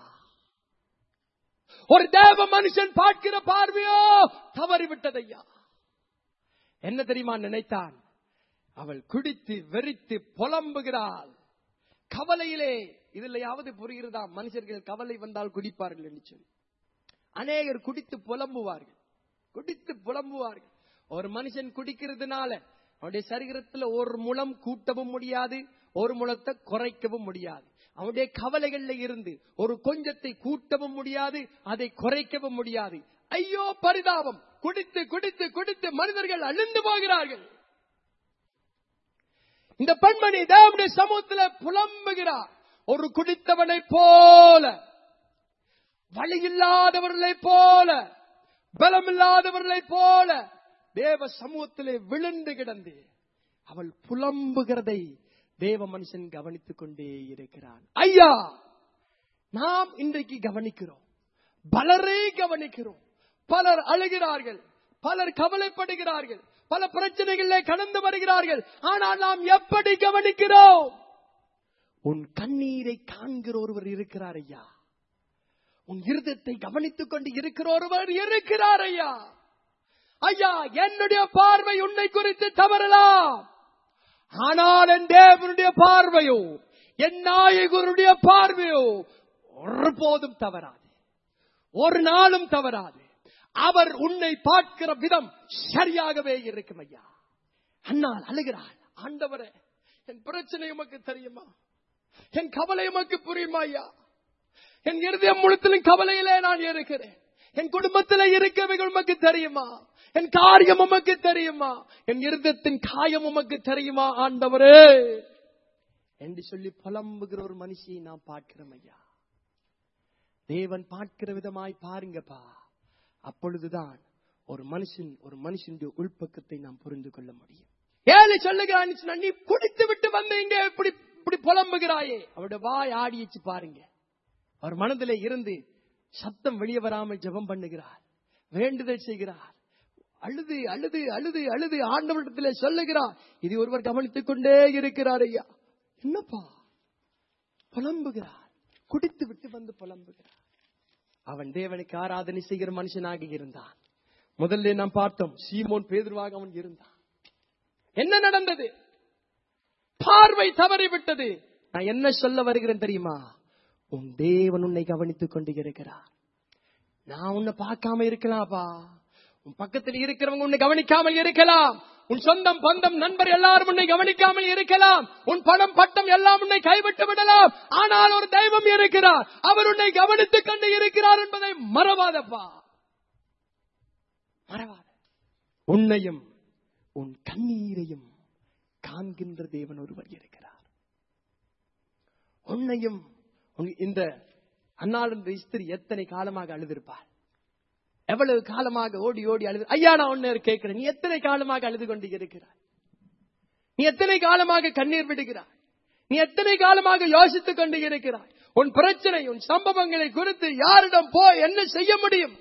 ஒரு தேவ மனுஷன் பார்க்கிற பார்வையோ தவறிவிட்டதையா என்ன தெரியுமா நினைத்தான் அவள் குடித்து வெறித்து புலம்புகிறாள் கவலையிலே இதுலயாவது புரிகிறதா மனுஷர்கள் கவலை வந்தால் குடிப்பார்கள் என்று சொல்லி அநேகர் குடித்து புலம்புவார்கள் குடித்து புலம்புவார்கள் ஒரு மனுஷன் குடிக்கிறதுனால அவனுடைய சரீரத்துல ஒரு முளம் கூட்டவும் முடியாது ஒரு முளத்தை குறைக்கவும் முடியாது அவனுடைய கவலைகள்ல இருந்து ஒரு கொஞ்சத்தை கூட்டவும் முடியாது அதை குறைக்கவும் முடியாது ஐயோ பரிதாபம் குடித்து குடித்து குடித்து மனிதர்கள் அழிந்து போகிறார்கள் இந்த பெண்மணி தேவனுடைய சமூகத்துல புலம்புகிறார் ஒரு குடித்தவனை போல வழி இல்லாதவர்களை போல பலம் இல்லாதவர்களை போல தேவ சமூகத்திலே விழுந்து கிடந்து அவள் புலம்புகிறதை தேவ மனுஷன் கவனித்துக் கொண்டே இருக்கிறான் ஐயா நாம் இன்றைக்கு கவனிக்கிறோம் பலரை கவனிக்கிறோம் பலர் அழுகிறார்கள் பலர் கவலைப்படுகிறார்கள் பல பிரச்சனைகளை கடந்து வருகிறார்கள் ஆனால் நாம் எப்படி கவனிக்கிறோம் உன் கண்ணீரை காண்கிற ஒருவர் இருக்கிறார் ஐயா உன் இருதத்தை கவனித்துக் கொண்டு இருக்கிற ஒருவர் இருக்கிறார் ஐயா ஐயா என்னுடைய பார்வை உன்னை குறித்து தவறலாம் ஆனால் என் தேவனுடைய பார்வையோ என் நாயகருடைய பார்வையோ ஒருபோதும் தவறாது ஒரு நாளும் தவறாது அவர் உன்னை பார்க்கிற விதம் சரியாகவே இருக்கும் ஐயா அண்ணால் அழுகிறாள் ஆண்டவரே என் பிரச்சனை உமக்கு தெரியுமா என் கவலை உமக்கு புரியுமா ஐயா என் இருதயம் முழுத்திலும் கவலையிலே நான் இருக்கிறேன் என் குடும்பத்தில் இருக்கவைகள் உமக்கு தெரியுமா என் காரியம் உமக்கு தெரியுமா என் இருதயத்தின் காயம் உமக்கு தெரியுமா ஆண்டவரே என்று சொல்லி புலம்புகிற ஒரு மனுஷியை நாம் பார்க்கிறோம் ஐயா தேவன் பார்க்கிற விதமாய் பாருங்கப்பா அப்பொழுதுதான் ஒரு மனுஷன் ஒரு மனுஷனுடைய உள்பக்கத்தை நாம் புரிந்து கொள்ள முடியும் ஏழை சொல்லுகிறான் நீ குடித்து விட்டு வந்து இங்க இப்படி இப்படி புலம்புகிறாயே அவருடைய வாய் ஆடிச்சு பாருங்க அவர் மனதிலே இருந்து சத்தம் வெளியே வராமல் ஜெபம் பண்ணுகிறார் வேண்டுதல் செய்கிறார் அழுது அழுது அழுது அழுது ஆண்டவரிடத்திலே சொல்லுகிறார் இது ஒருவர் கவனித்துக் கொண்டே இருக்கிறார் ஐயா என்னப்பா புலம்புகிறார் குடித்து விட்டு வந்து புலம்புகிறார் அவன் தேவனுக்கு ஆராதனை செய்கிற மனுஷனாக இருந்தான் முதல்ல நாம் பார்த்தோம் சீமோன் பேதுருவாக அவன் இருந்தான் என்ன நடந்தது பார்வை தவறிவிட்டது நான் என்ன சொல்ல வருகிறேன் தெரியுமா உன் தேவன் உன்னை கவனித்துக் கொண்டு இருக்கிறார் நான் உன்னை பார்க்காம இருக்கலாம்ப்பா உன் பக்கத்தில் இருக்கிறவங்க உன்னை கவனிக்காமல் இருக்கலாம் உன் சொந்தம் பந்தம் நண்பர் எல்லாரும் உன்னை கவனிக்காமல் இருக்கலாம் உன் பணம் பட்டம் எல்லாம் உன்னை கைவிட்டு விடலாம் ஆனால் ஒரு தெய்வம் இருக்கிறார் அவர் உன்னை கவனித்துக் கொண்டு இருக்கிறார் என்பதை மறவாதப்பா மறவாத உன்னையும் உன் கண்ணீரையும் காண்கின்ற தேவன் ஒருவர் இருக்கிறார் உன்னையும் உன் இந்த அன்னாள் என்ற ஸ்திரி எத்தனை காலமாக அழுதிருப்பார் எவ்வளவு காலமாக ஓடி ஓடி அழுது ஐயா நான் ஒன்னு கேட்கிறேன் நீ எத்தனை காலமாக அழுது கொண்டு இருக்கிறாய் நீ எத்தனை காலமாக கண்ணீர் விடுகிறாய் நீ எத்தனை காலமாக யோசித்துக் கொண்டு இருக்கிறாய் உன் பிரச்சனை உன் சம்பவங்களை குறித்து யாரிடம் போ என்ன செய்ய முடியும்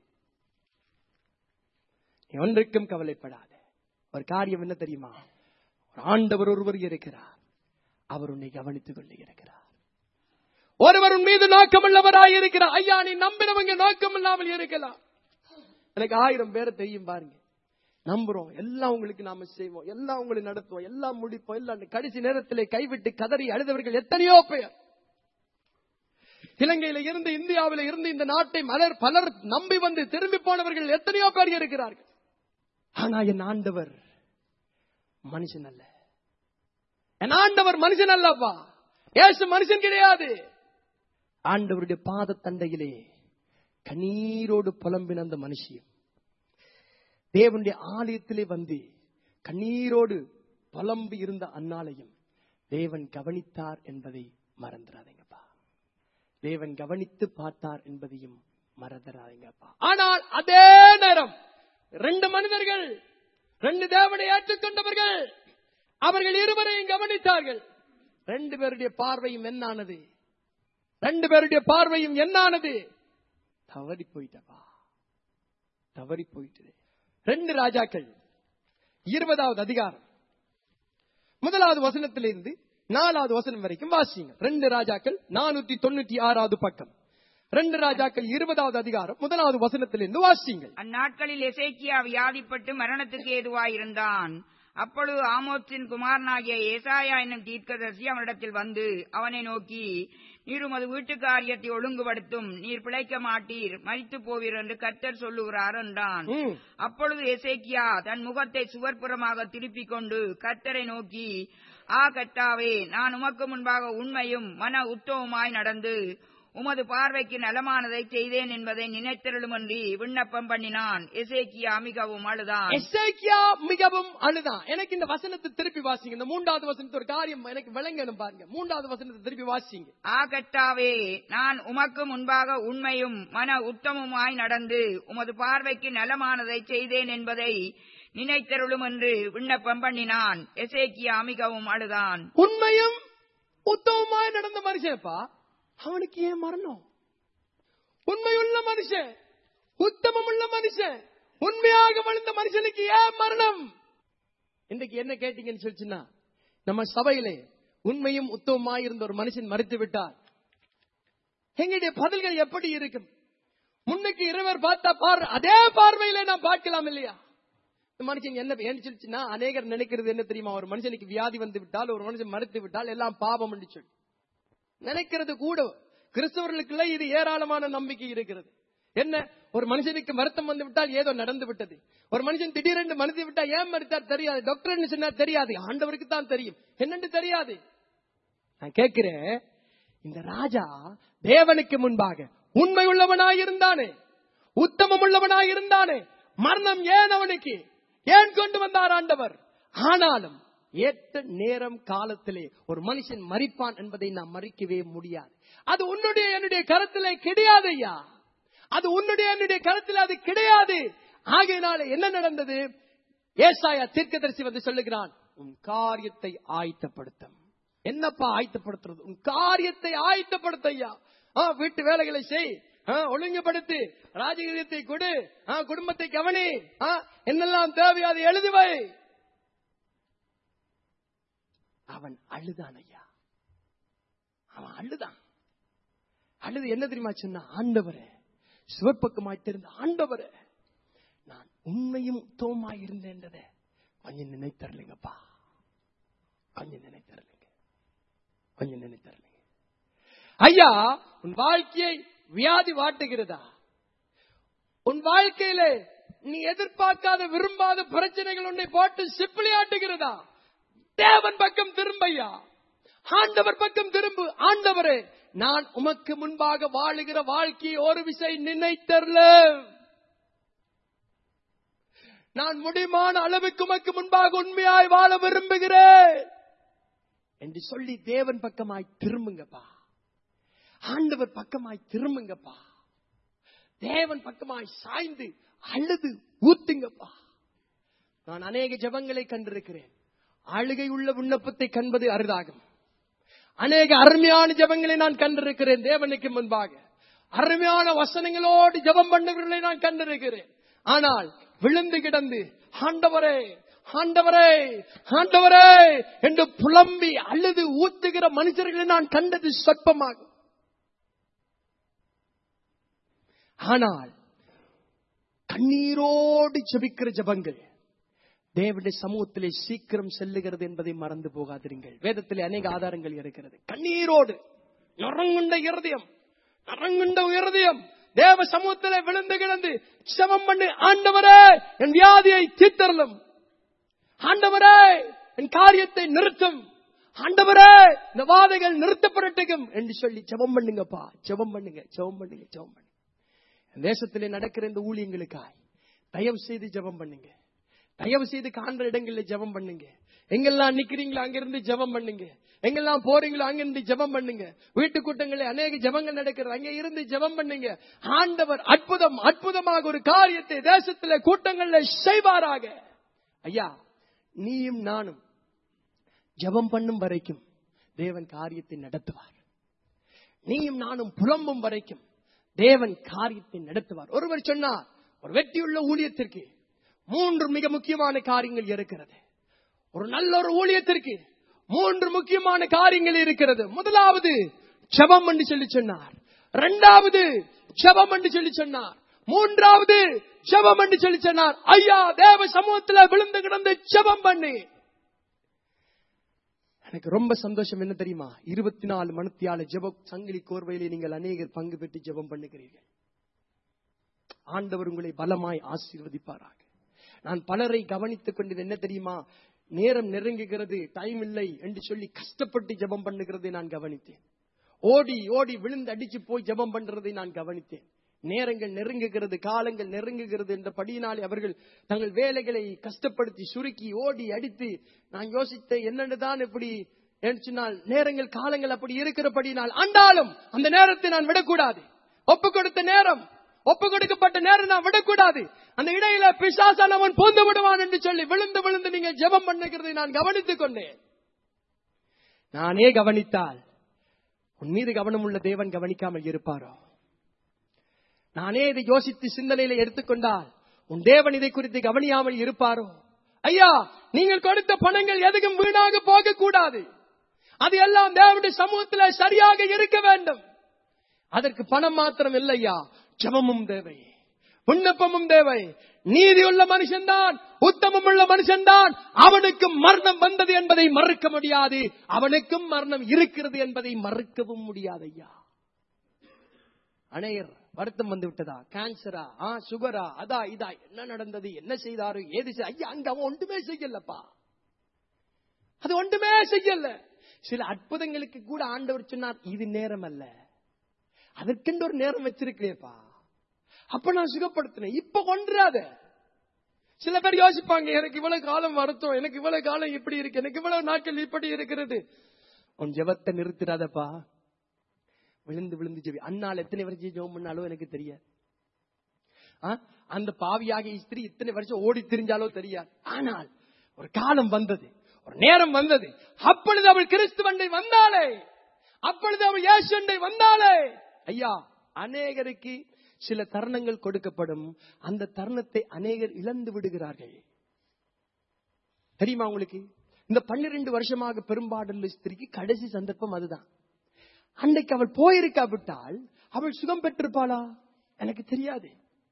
நீ ஒன்றுக்கும் கவலைப்படாத ஒரு காரியம் என்ன தெரியுமா ஒரு ஆண்டவர் ஒருவர் இருக்கிறார் அவர் உன்னை கவனித்துக் கொண்டு இருக்கிறார் ஒருவர் உன் மீது நோக்கமுள்ளவராய் இருக்கிறார் ஐயா நீ நம்பினவங்க நோக்கம் இல்லாமல் இருக்கலாம் எனக்கு ஆயிரம் பேரை தெரியும் பாருங்க நம்புறோம் எல்லாம் உங்களுக்கு நாம செய்வோம் எல்லாம் உங்களை நடத்துவோம் எல்லாம் முடிப்போம் எல்லாம் கடைசி நேரத்திலே கைவிட்டு கதறி அழுதவர்கள் எத்தனையோ பெயர் இலங்கையில இருந்து இந்தியாவில இருந்து இந்த நாட்டை மலர் பலர் நம்பி வந்து திரும்பி போனவர்கள் எத்தனையோ பேர் இருக்கிறார்கள் ஆனா என் ஆண்டவர் மனுஷன் அல்ல என் ஆண்டவர் மனுஷன் அல்லப்பா ஏசு மனுஷன் கிடையாது ஆண்டவருடைய பாத தண்டையிலே கண்ணீரோடு புலம்பின அந்த மனுஷியும் தேவனுடைய ஆலயத்திலே வந்து கண்ணீரோடு புலம்பி இருந்த அந்நாளையும் தேவன் கவனித்தார் என்பதை மறந்துடாதீங்கப்பா தேவன் கவனித்து பார்த்தார் என்பதையும் மறந்துடாதீங்கப்பா ஆனால் அதே நேரம் ரெண்டு மனிதர்கள் ரெண்டு தேவனை ஏற்றுக்கொண்டவர்கள் அவர்கள் இருவரையும் கவனித்தார்கள் ரெண்டு பேருடைய பார்வையும் என்னானது ரெண்டு பேருடைய பார்வையும் என்னானது தவறி போயிட்டப்பா தவறி போயிட்டது ரெண்டு ராஜாக்கள் இருபதாவது அதிகாரம் முதலாவது வசனத்திலிருந்து நாலாவது வசனம் வரைக்கும் வாசிங்க ரெண்டு ராஜாக்கள் நானூத்தி தொண்ணூத்தி ஆறாவது பக்கம் ரெண்டு ராஜாக்கள் இருபதாவது அதிகாரம் முதலாவது வசனத்திலிருந்து வாசிங்கள் அந்நாட்களில் எசேக்கியா வியாதிப்பட்டு மரணத்துக்கு ஏதுவாயிருந்தான் அப்பொழுது ஆமோத்தின் குமாரனாகிய ஏசாயா என்னும் தீர்க்கதரிசி அவனிடத்தில் வந்து அவனை நோக்கி நீர் உமது வீட்டு காரியத்தை ஒழுங்குபடுத்தும் நீர் பிழைக்க மாட்டீர் மரித்து போவீர் என்று கர்த்தர் சொல்லுகிறார் என்றான் ம். அப்பொழுது எசேக்கியா தன் முகத்தை சுவர்புறமாக திருப்பிக் கொண்டு கர்த்தரை நோக்கி ஆ கர்த்தாவே நான் உமக்கு முன்பாக உண்மையும் மன உத்தவமாய் நடந்து உமது பார்வைக்கு நலமானதை செய்தேன் என்பதை நினைத்திருளுமன்றி விண்ணப்பம் பண்ணினான் எசேக்கியா மிகவும் அழுதான் எசேக்கியா மிகவும் அழுதான் எனக்கு இந்த வசனத்தை திருப்பி வாசிங்க இந்த மூன்றாவது வசனத்தை ஒரு காரியம் எனக்கு விளங்கணும் பாருங்க மூன்றாவது வசனத்தை திருப்பி வாசிங்க ஆ கர்த்தாவே நான் உமக்கு முன்பாக உண்மையும் மன உத்தமுமாய் நடந்து உமது பார்வைக்கு நலமானதை செய்தேன் என்பதை நினைத்தருளும் என்று விண்ணப்பம் பண்ணினான் எசேக்கியா மிகவும் அழுதான் உண்மையும் உத்தமமாய் நடந்த மனுஷன்ப்பா அவனுக்கு ஏன் மரணம் உண்மையுள்ள மனுஷன் உத்தமமுள்ள மனுஷன் உண்மையாக வளர்ந்த மனுஷனுக்கு ஏன் மரணம் இன்னைக்கு என்ன கேட்டீங்கன்னு சொல்லிச்சுன்னா நம்ம சபையிலே உண்மையும் உத்தமமாய் இருந்த ஒரு மனுஷன் மறித்து விட்டார் எங்களுடைய பதில்கள் எப்படி இருக்கும் முன்னுக்கு இருவர் பார்த்தா பார் அதே பார்வையில நான் பார்க்கலாம் இல்லையா இந்த மனுஷன் என்ன ஏன்னு சொல்லிச்சுன்னா அநேகர் நினைக்கிறது என்ன தெரியுமா ஒரு மனுஷனுக்கு வியாதி வந்து விட்டால் ஒரு மனுஷன் மறுத்து விட்டால் எல்லாம் பாவம் என்று சொல்லி நினைக்கிறது கூட கிறிஸ்தவர்களுக்குள்ள இது ஏராளமான நம்பிக்கை இருக்கிறது என்ன ஒரு மனுஷனுக்கு வருத்தம் வந்து விட்டால் ஏதோ நடந்து விட்டது ஒரு மனுஷன் திடீரென்று மறுத்து விட்டா ஏன் மறுத்தார் தெரியாது டாக்டர் சொன்னா தெரியாது ஆண்டவருக்கு தான் தெரியும் என்னன்னு தெரியாது நான் கேட்கிறேன் இந்த ராஜா தேவனுக்கு முன்பாக உண்மை உள்ளவனாய் இருந்தானே உத்தமம் உள்ளவனாய் இருந்தானே மரணம் ஏன் அவனுக்கு ஏன் கொண்டு வந்தார் ஆண்டவர் ஆனாலும் ஏற்ற நேரம் காலத்திலே ஒரு மனுஷன் மறிப்பான் என்பதை நாம் மறிக்கவே முடியாது அது உன்னுடைய என்னுடைய கருத்திலே கிடையாது ஐயா அது உன்னுடைய என்னுடைய கருத்தில் அது கிடையாது ஆகையினால என்ன நடந்தது ஏசாயா தீர்க்கதரிசி வந்து சொல்லுகிறான் உன் காரியத்தை ஆயத்தப்படுத்தும் என்னப்பா ஆயத்தப்படுத்துறது உன் காரியத்தை ஆயத்தப்படுத்த ஐயா ஆ, வீட்டு வேலைகளை செய் ஆ, ஒழுங்குபடுத்து ராஜகீயத்தை கொடு ஆ, குடும்பத்தை கவனி ஆ, என்னெல்லாம் தேவையோ அதை எழுதி வை அவன் அழுதான் ஐயா அவன் அழுதான் அழுது என்ன தெரியுமா சொன்னா ஆண்டவரே சிவப்பக்கமாய் தெரிந்த ஆண்டவரே நான் உண்மையும் உத்தவமாய் இருந்தேன்றதை கொஞ்சம் நினைத்தரலைங்கப்பா கொஞ்சம் நினைத்தரலைங்க கொஞ்சம் நினைத்தரலைங்க ஐயா உன் வாழ்க்கையை வியாதி வாட்டுகிறதா உன் வாழ்க்கையில நீ எதிர்பார்க்காத விரும்பாத பிரச்சனைகள் உன்னை போட்டு சிப்பிளி ஆட்டுகிறதா தேவன் பக்கம் திரும்பையா ஆண்டவர் பக்கம் திரும்பு ஆண்டவரே நான் உமக்கு முன்பாக வாழுகிற வாழ்க்கையை ஒரு விசை நினைத்தரல நான் முடிமான அளவுக்கு உமக்கு முன்பாக உண்மையாய் வாழ விரும்புகிறேன் என்று சொல்லி தேவன் பக்கமாய் திரும்புங்கப்பா ஆண்டவர் பக்கமாய் திரும்புங்கப்பா தேவன் பக்கமாய் சாய்ந்து அழுது ஊத்துங்கப்பா நான் அநேக ஜெபங்களை கண்டிருக்கிறேன் அழுகை உள்ள விண்ணப்பத்தை கண்பது அரிதாகும் அநேக அருமையான ஜெபங்களை நான் கண்டிருக்கிறேன் தேவனுக்கு முன்பாக அருமையான வசனங்களோடு ஜெபம் பண்ணவர்களை நான் கண்டிருக்கிறேன் ஆனால் விழுந்து கிடந்து ஆண்டவரே ஆண்டவரே ஆண்டவரே என்று புலம்பி அழுது ஊத்துகிற மனுஷர்களை நான் கண்டது சொற்பமாகும் ஆனால் கண்ணீரோடு ஜெபிக்கிற ஜெபங்கள் தேவனுடைய சமூகத்திலே சீக்கிரம் செல்லுகிறது என்பதை மறந்து போகாதிருங்கள் வேதத்திலே அநேக ஆதாரங்கள் இருக்கிறது கண்ணீரோடு நரங்குண்ட இருதயம் நரங்குண்ட இருதயம் தேவ சமூகத்திலே விழுந்து கிடந்து செவம் பண்ணி ஆண்டவரே என் வியாதியை தீர்த்தரலும் ஆண்டவரே என் காரியத்தை நிறுத்தும் ஆண்டவரே இந்த வாதைகள் நிறுத்தப்படட்டும் என்று சொல்லி ஜெபம் பண்ணுங்கப்பா ஜெபம் பண்ணுங்க ஜெபம் பண்ணுங்க ஜெபம் பண்ணுங்க இந்த தேசத்திலே நடக்கிற இந்த ஊழியங்களுக்காய் தயவு செய்து ஜெபம் பண்ணுங்க தயவு செய்து காண்ற இடங்களில் ஜெபம் பண்ணுங்க எங்கெல்லாம் நிக்கிறீங்களோ அங்கிருந்து ஜெபம் பண்ணுங்க எங்கெல்லாம் போறீங்களோ அங்கிருந்து ஜெபம் பண்ணுங்க வீட்டு கூட்டங்களில் அநேக ஜெபங்கள் நடக்கிறது அங்க இருந்து ஜெபம் பண்ணுங்க ஆண்டவர் அற்புதம் அற்புதமாக ஒரு காரியத்தை தேசத்துல கூட்டங்கள்ல செய்வாராக ஐயா நீயும் நானும் ஜெபம் பண்ணும் வரைக்கும் தேவன் காரியத்தை நடத்துவார் நீயும் நானும் புலம்பும் வரைக்கும் தேவன் காரியத்தை நடத்துவார் ஒருவர் சொன்னார் ஒரு வெற்றியுள்ள ஊழியத்திற்கு மூன்று மிக முக்கியமான காரியங்கள் இருக்கிறது ஒரு நல்ல ஒரு ஊழியத்திற்கு மூன்று முக்கியமான காரியங்கள் இருக்கிறது முதலாவது ஜெபம் என்று சொல்லி சொன்னார் இரண்டாவது ஜெபம் என்று சொல்லி சொன்னார் மூன்றாவது ஜெபம் என்று சொல்லி சொன்னார் ஐயா தேவ சமூகத்துல விழுந்து கிடந்து ஜெபம் பண்ணு எனக்கு ரொம்ப சந்தோஷம் என்ன தெரியுமா இருபத்தி நாலு மணித்தியால ஜெப சங்கிலி கோர்வையிலே நீங்கள் அநேகர் பங்கு பெற்று ஜெபம் பண்ணுகிறீர்கள் ஆண்டவர் உங்களை பலமாய் ஆசீர்வதிப்பாராக நான் பலரை கவனித்துக் கொண்டது என்ன தெரியுமா நேரம் நெருங்குகிறது டைம் இல்லை என்று சொல்லி கஷ்டப்பட்டு ஜெபம் பண்ணுகிறதை நான் கவனித்தேன் ஓடி ஓடி விழுந்து அடிச்சு போய் ஜெபம் பண்றதை நான் கவனித்தேன் நேரங்கள் நெருங்குகிறது காலங்கள் நெருங்குகிறது என்ற படியினாலே அவர்கள் தங்கள் வேலைகளை கஷ்டப்படுத்தி சுருக்கி ஓடி அடித்து நான் யோசித்த என்னென்னதான் இப்படி என்று சொன்னால் நேரங்கள் காலங்கள் அப்படி இருக்கிறபடினால் ஆண்டாலும் அந்த நேரத்தை நான் விடக்கூடாது ஒப்பு கொடுத்த நேரம் ஒப்பு கொடுக்கப்பட்ட நேரம் நான் விடக்கூடாது அந்த இடையில பிசாசான் அவன் பூந்து விடுவான் என்று சொல்லி விழுந்து விழுந்து நீங்க ஜெபம் பண்ணுகிறதை நான் கவனித்துக் கொண்டேன் நானே கவனித்தால் உன் மீது கவனம் உள்ள தேவன் கவனிக்காமல் இருப்பாரோ நானே இதை யோசித்து சிந்தனையில எடுத்துக்கொண்டால் உன் தேவன் இதை குறித்து கவனியாமல் இருப்பாரோ ஐயா நீங்கள் கொடுத்த பணங்கள் எதுக்கும் வீணாக போக கூடாது அது எல்லாம் தேவனுடைய சமூகத்தில் சரியாக இருக்க வேண்டும் அதற்கு பணம் மாத்திரம் இல்லையா ஜபமும் தேவை விண்ணப்பமும் தேவை நீதியுள்ள மனுஷன்தான் உத்தமம் உள்ள மனுஷன்தான் அவனுக்கு மரணம் வந்தது என்பதை மறுக்க முடியாது அவனுக்கும் மரணம் இருக்கிறது என்பதை மறுக்கவும் முடியாது ஐயா அணையர் வருத்தம் வந்து விட்டதா கேன்சரா ஆ சுகரா அதா இதா என்ன நடந்தது என்ன செய்தாரு ஏது செய்- ஐயா அங்க அவன் ஒன்றுமே செய்யலப்பா அது ஒன்றுமே செய்யல சில அற்புதங்களுக்கு கூட ஆண்டவர் சொன்னார் இது நேரம் அல்ல அதற்கென்று ஒரு நேரம் வச்சிருக்கிறேப்பா அப்ப நான் சுகப்படுத்தினேன் இப்ப கொன்றாத சில பேர் யோசிப்பாங்க எனக்கு இவ்வளவு காலம் வருத்தம் எனக்கு இவ்வளவு காலம் இப்படி இருக்கு எனக்கு இவ்வளவு நாட்கள் இப்படி இருக்கிறது உன் ஜெபத்தை நிறுத்திடாதப்பா விழுந்து விழுந்து ஜெபி அண்ணால் எத்தனை வருஷம் ஜெபம் பண்ணாலும் எனக்கு தெரியாது ஆ? அந்த பாவியாகிய ஸ்திரீ இத்தனை வருஷம் ஓடி திரிஞ்சாலோ தெரியாது ஆனால் ஒரு காலம் வந்தது ஒரு நேரம் வந்தது அப்பொழுது அவள் கிறிஸ்துவண்டை வந்தாளே அப்பொழுது அவள் இயேசுண்டை வந்தாளே ஐயா அநேகருக்கு சில தருணங்கள் கொடுக்கப்படும் அந்த தருணத்தை அநேகர் இழந்து விடுகிறார்கள் தெரியுமா உங்களுக்கு இந்த பன்னிரண்டு வருஷமாக பெரும்பாடுள்ள ஸ்திரிக்கு கடைசி சந்தர்ப்பம் அதுதான் அன்னைக்கு அவள் போயிருக்காவிட்டால் அவள் சுகம் பெற்றிருப்பாளா எனக்கு தெரியாது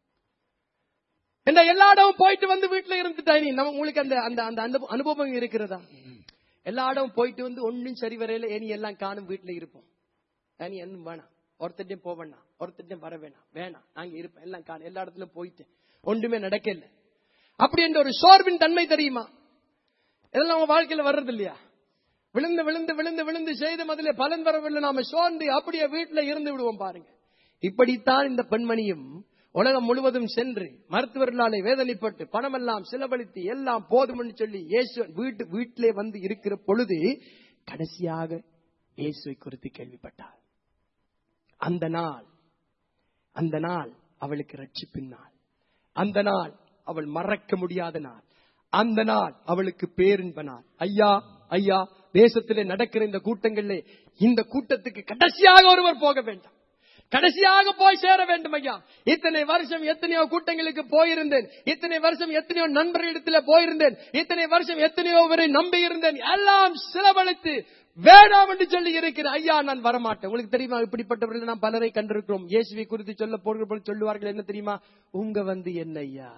என்ன எல்லா இடமும் போயிட்டு வந்து வீட்டுல இருந்துட்டா நீ நம்ம உங்களுக்கு அந்த அந்த அந்த அனுபவ- அனுபவம் இருக்கிறதா எல்லா இடமும் போயிட்டு வந்து ஒன்னும் சரி வரையில ஏனி எல்லாம் காணும் வீட்டுல இருப்போம் ஏனி என்ன வேணாம் ஒருத்தட்டையும் போக வேணாம் ஒருத்தட்டையும் வர வேணாம் வேணாம் நாங்க இருப்போம் எல்லாம் காணும் எல்லா இடத்துலயும் போயிட்டு ஒன்றுமே நடக்கல அப்படி என்ற ஒரு சோர்வின் தன்மை தெரியுமா இதெல்லாம் உங்க வாழ்க்கையில வர்றது இல்லையா விழுந்து விழுந்து விழுந்து விழுந்து செய்த முதல்ல பலன் வரவில்லை நாம சோர்ந்து அப்படியே வீட்டுல இருந்து விடுவோம் பாருங்க இப்படித்தான் இந்த பெண்மணியும் உலகம் முழுவதும் சென்று மருத்துவர்களாலே வேதனைப்பட்டு பணமெல்லாம் செலவழித்து எல்லாம் போதும்னு சொல்லி இயேசு வீட்டு வீட்டிலே வந்து இருக்கிற பொழுது கடைசியாக இயேசுவை குறித்து கேள்விப்பட்டார் அந்த நாள் அந்த நாள் அவளுக்கு ரட்சிப்பின் நாள் அந்த நாள் அவள் மறக்க முடியாத நாள் அந்த நாள் அவளுக்கு பேரின்ப நாள் ஐயா ஐயா தேசத்திலே நடக்கிற இந்த கூட்டங்களிலே இந்த கூட்டத்துக்கு கடைசியாக ஒருவர் போக வேண்டாம் கடைசியாக போய் சேர வேண்டும் ஐயா இத்தனை வருஷம் எத்தனையோ கூட்டங்களுக்கு போயிருந்தேன் இத்தனை வருஷம் எத்தனையோ நண்பர்களிடத்துல போயிருந்தேன் இத்தனை வருஷம் எத்தனையோ வரை நம்பி இருந்தேன் எல்லாம் செலவழித்து வேண்டாம் என்று சொல்லி இருக்கிறேன் ஐயா நான் வரமாட்டேன் உங்களுக்கு தெரியுமா இப்படிப்பட்டவர்கள் நாம் பலரை கண்டிருக்கிறோம் இயேசுவை குறித்து சொல்ல போகிற பொழுது சொல்லுவார்கள் என்ன தெரியுமா உங்க வந்து என்ன ஐயா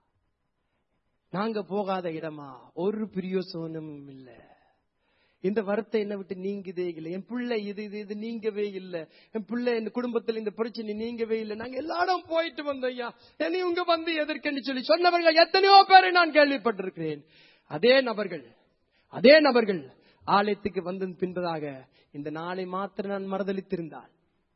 நாங்க போகாத இடமா ஒரு பிரியோசனமும் இல்ல இந்த வரத்தை என்ன விட்டு நீங்குதே இல்லை என் பிள்ளை இது இது இது நீங்கவே இல்லை என் பிள்ளை இந்த குடும்பத்தில் இந்த பிரச்சனை நீங்கவே இல்லை நாங்க எல்லா இடம் போயிட்டு வந்தோம் ஐயா என்னை உங்க வந்து எதற்கென்று சொல்லி சொன்னவர்கள் எத்தனையோ பேரை நான் கேள்விப்பட்டிருக்கிறேன் அதே நபர்கள் அதே நபர்கள் ஆலயத்துக்கு வந்து பின்பதாக இந்த நாளை மாத்திரம் நான் மறுதளித்திருந்தால்